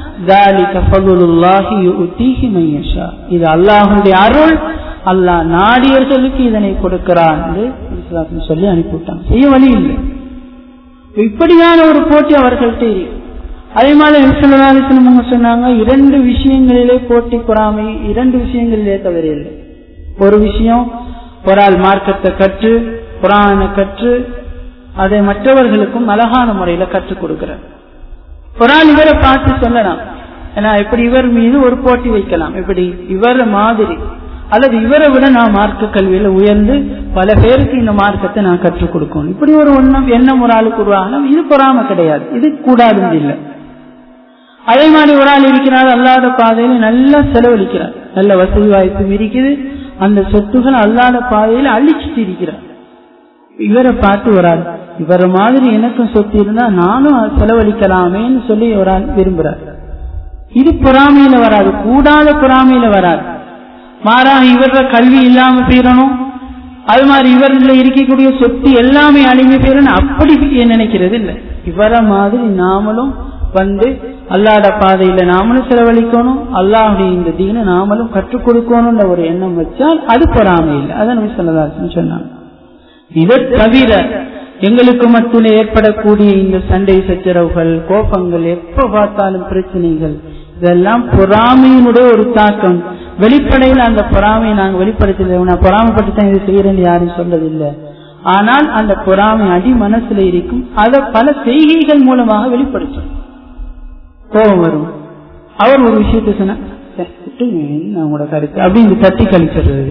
இது அல்லாஹுடைய அருள் அல்லாஹ் நாடியர்களுக்கு இதனை கொடுக்கிறான் என்று சொல்லி அனுப்பிவிட்டாங்க செய்ய வழி இல்லை இப்படியான ஒரு போட்டி அவர்கள்ட்ட இருக்கு அதே மாதிரி விஸ்வநாதன் சொன்னாங்க இரண்டு விஷயங்களிலே போட்டி பொறாமை இரண்டு விஷயங்களிலே தவறு இல்லை ஒரு விஷயம் ஒரு ஆள் மார்க்கத்தை கற்று புராண கற்று அதை மற்றவர்களுக்கும் அழகான முறையில கற்றுக் கொடுக்கிறார் ஒரு ஆள் இவரை பார்த்து சொல்லலாம் ஏன்னா இப்படி இவர் மீது ஒரு போட்டி வைக்கலாம் இப்படி இவர் மாதிரி அல்லது இவரை விட நான் மார்க்க கல்வியில உயர்ந்து பல பேருக்கு இந்த மார்க்கத்தை நான் கற்றுக் கொடுக்கணும் இப்படி ஒரு ஒண்ணம் எண்ணம் ஒரு ஆளுக்கு உருவாகணும் இது பொறாம கிடையாது இது கூடாதுன்னு இல்லை அதே மாதிரி ஒரு ஆள் இருக்கிறார் அல்லாத பாதையில நல்லா செலவழிக்கிறார் நல்ல வசதி வாய்ப்பு இருக்குது அந்த சொத்துகள் அல்லாத பாதையில அழிச்சிட்டு இருக்கிறார் இவரை பார்த்து ஒரு ஆள் இவரை மாதிரி எனக்கும் சொத்து இருந்தா நானும் செலவழிக்கலாமேன்னு சொல்லி ஒரு ஆள் விரும்புறார் இது பொறாமையில வராது கூடாத பொறாமையில வராது மாறாக இவர கல்வி இல்லாம போயிடணும் அது மாதிரி இவர்ல இருக்கக்கூடிய சொத்து எல்லாமே அழிஞ்சு போயிடணும் அப்படி நினைக்கிறது இல்லை இவர மாதிரி நாமளும் வந்து அல்லாட பாதையில நாமளும் செலவழிக்கணும் அல்லாஹுடைய இந்த தீனை நாமளும் கற்றுக் கொடுக்கணும்ன்ற ஒரு எண்ணம் வச்சால் அது பொறாமை இல்லை அதை நம்ம சொல்லதாசன் சொன்னாங்க இதை தவிர எங்களுக்கு மட்டும் ஏற்படக்கூடிய இந்த சண்டை சச்சரவுகள் கோபங்கள் எப்ப பார்த்தாலும் பிரச்சனைகள் இதெல்லாம் பொறாமையினுடைய ஒரு தாக்கம் வெளிப்படையில் அந்த பொறாமையை நாங்கள் வெளிப்படுத்தல நான் பொறாமைப்பட்டு தான் இது செய்யறேன்னு யாரும் சொல்றதில்லை ஆனால் அந்த பொறாமை அடி மனசுல இருக்கும் அதை பல செய்கைகள் மூலமாக வெளிப்படுத்தும் கோபம் வரும் அவர் ஒரு விஷயத்த சொன்ன உங்களோட கருத்து அப்படின்னு தட்டி கழிச்சிடுறது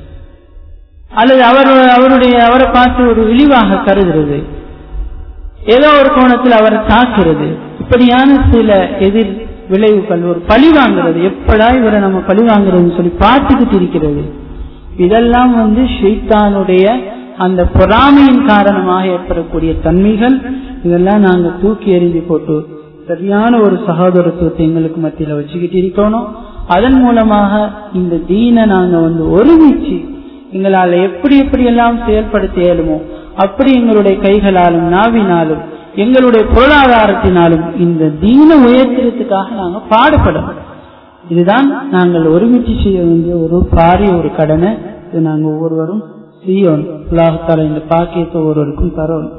அல்லது அவர் அவருடைய அவரை பார்த்து ஒரு இழிவாக கருதுறது ஏதோ ஒரு கோணத்தில் அவரை தாக்குறது இப்படியான சில எதிர் விளைவுகள் ஒரு பழி வாங்குறது எப்படா இவரை நம்ம பழி வாங்குறதுன்னு சொல்லி பார்த்துக்கிட்டு இருக்கிறது இதெல்லாம் வந்து ஷெய்தானுடைய அந்த பொறாமையின் காரணமாக ஏற்படக்கூடிய தன்மைகள் இதெல்லாம் நாங்க தூக்கி எறிஞ்சு போட்டு சரியான ஒரு சகோதரத்துவத்தை எங்களுக்கு மத்தியில வச்சுக்கிட்டு இருக்கணும் அதன் மூலமாக இந்த தீனை நாங்க வந்து ஒருமிச்சு எங்களால் எப்படி எப்படி எல்லாம் செயல்படுத்த இயலுமோ அப்படி எங்களுடைய கைகளாலும் நாவினாலும் எங்களுடைய பொருளாதாரத்தினாலும் இந்த தீன உயர்த்திறதுக்காக நாங்க பாடுபடணும் இதுதான் நாங்கள் ஒருமிச்சு செய்ய வேண்டிய ஒரு பாரிய ஒரு கடனை இது நாங்க ஒவ்வொருவரும் செய்யணும் உலகத்தால இந்த பாக்கியத்தை ஒவ்வொருவருக்கும் தரணும்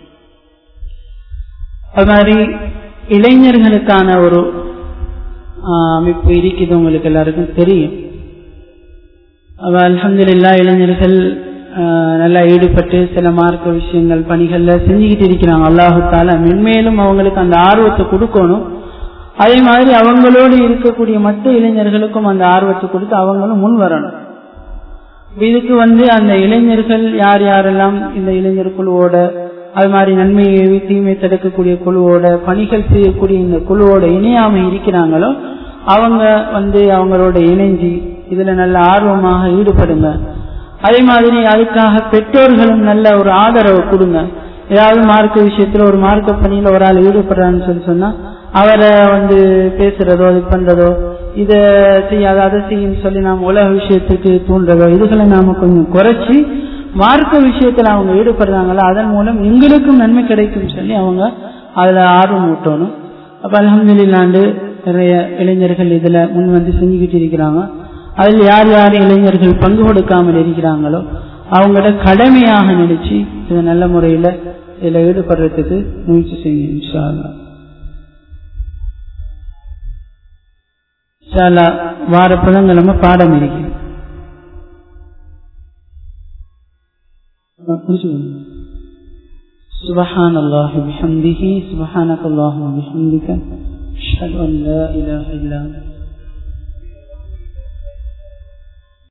அது மாதிரி இளைஞர்களுக்கான ஒரு அமைப்பு இருக்குது உங்களுக்கு எல்லாருக்கும் தெரியும் அலமதுல்லா இளைஞர்கள் நல்லா ஈடுபட்டு சில மார்க்க விஷயங்கள் பணிகள்ல செஞ்சுக்கிட்டு இருக்கிறாங்க அல்லாஹுத்தால மென்மேலும் அவங்களுக்கு அந்த ஆர்வத்தை கொடுக்கணும் அதே மாதிரி அவங்களோடு இருக்கக்கூடிய மற்ற இளைஞர்களுக்கும் அந்த ஆர்வத்தை கொடுத்து அவங்களும் முன் வரணும் இதுக்கு வந்து அந்த இளைஞர்கள் யார் யாரெல்லாம் இந்த இளைஞர் குழுவோட அது மாதிரி நன்மையை தீமை தடுக்கக்கூடிய குழுவோட பணிகள் செய்யக்கூடிய இந்த குழுவோட இணையாம இருக்கிறாங்களோ அவங்க வந்து அவங்களோட இணைஞ்சி இதுல நல்ல ஆர்வமாக ஈடுபடுங்க அதே மாதிரி அதுக்காக பெற்றோர்களும் நல்ல ஒரு ஆதரவு கொடுங்க ஏதாவது மார்க்க விஷயத்துல ஒரு மார்க்க பணியில ஒரு ஆள் ஈடுபடுறான்னு சொல்லி சொன்னா அவரை வந்து பேசுறதோ இது பண்றதோ இத செய்யாத அதை செய்யும் சொல்லி நாம் உலக விஷயத்துக்கு தூண்டுறதோ இதுகளை நாம கொஞ்சம் குறைச்சி மார்க்க விஷயத்துல அவங்க ஈடுபடுறாங்களோ அதன் மூலம் எங்களுக்கும் நன்மை கிடைக்கும் சொல்லி அவங்க அதுல ஆர்வம் ஊட்டணும் அப்ப அலமதுல்லாண்டு நிறைய இளைஞர்கள் இதுல முன் வந்து செஞ்சுக்கிட்டு இருக்கிறாங்க அதில் யார் யார் இளைஞர்கள் பங்கு கொடுக்காமல் இருக்கிறாங்களோ அவங்களோட கடமையாக நினைச்சு இது நல்ல முறையில இதுல ஈடுபடுறதுக்கு முயற்சி செய்யும் இன்ஷால்லா இன்ஷால்லா வார புதன்கிழமை பாடம் இருக்கு سبحان الله بحمده سبحانك اللهم وبحمدك أشهد أن لا إله إلا أنت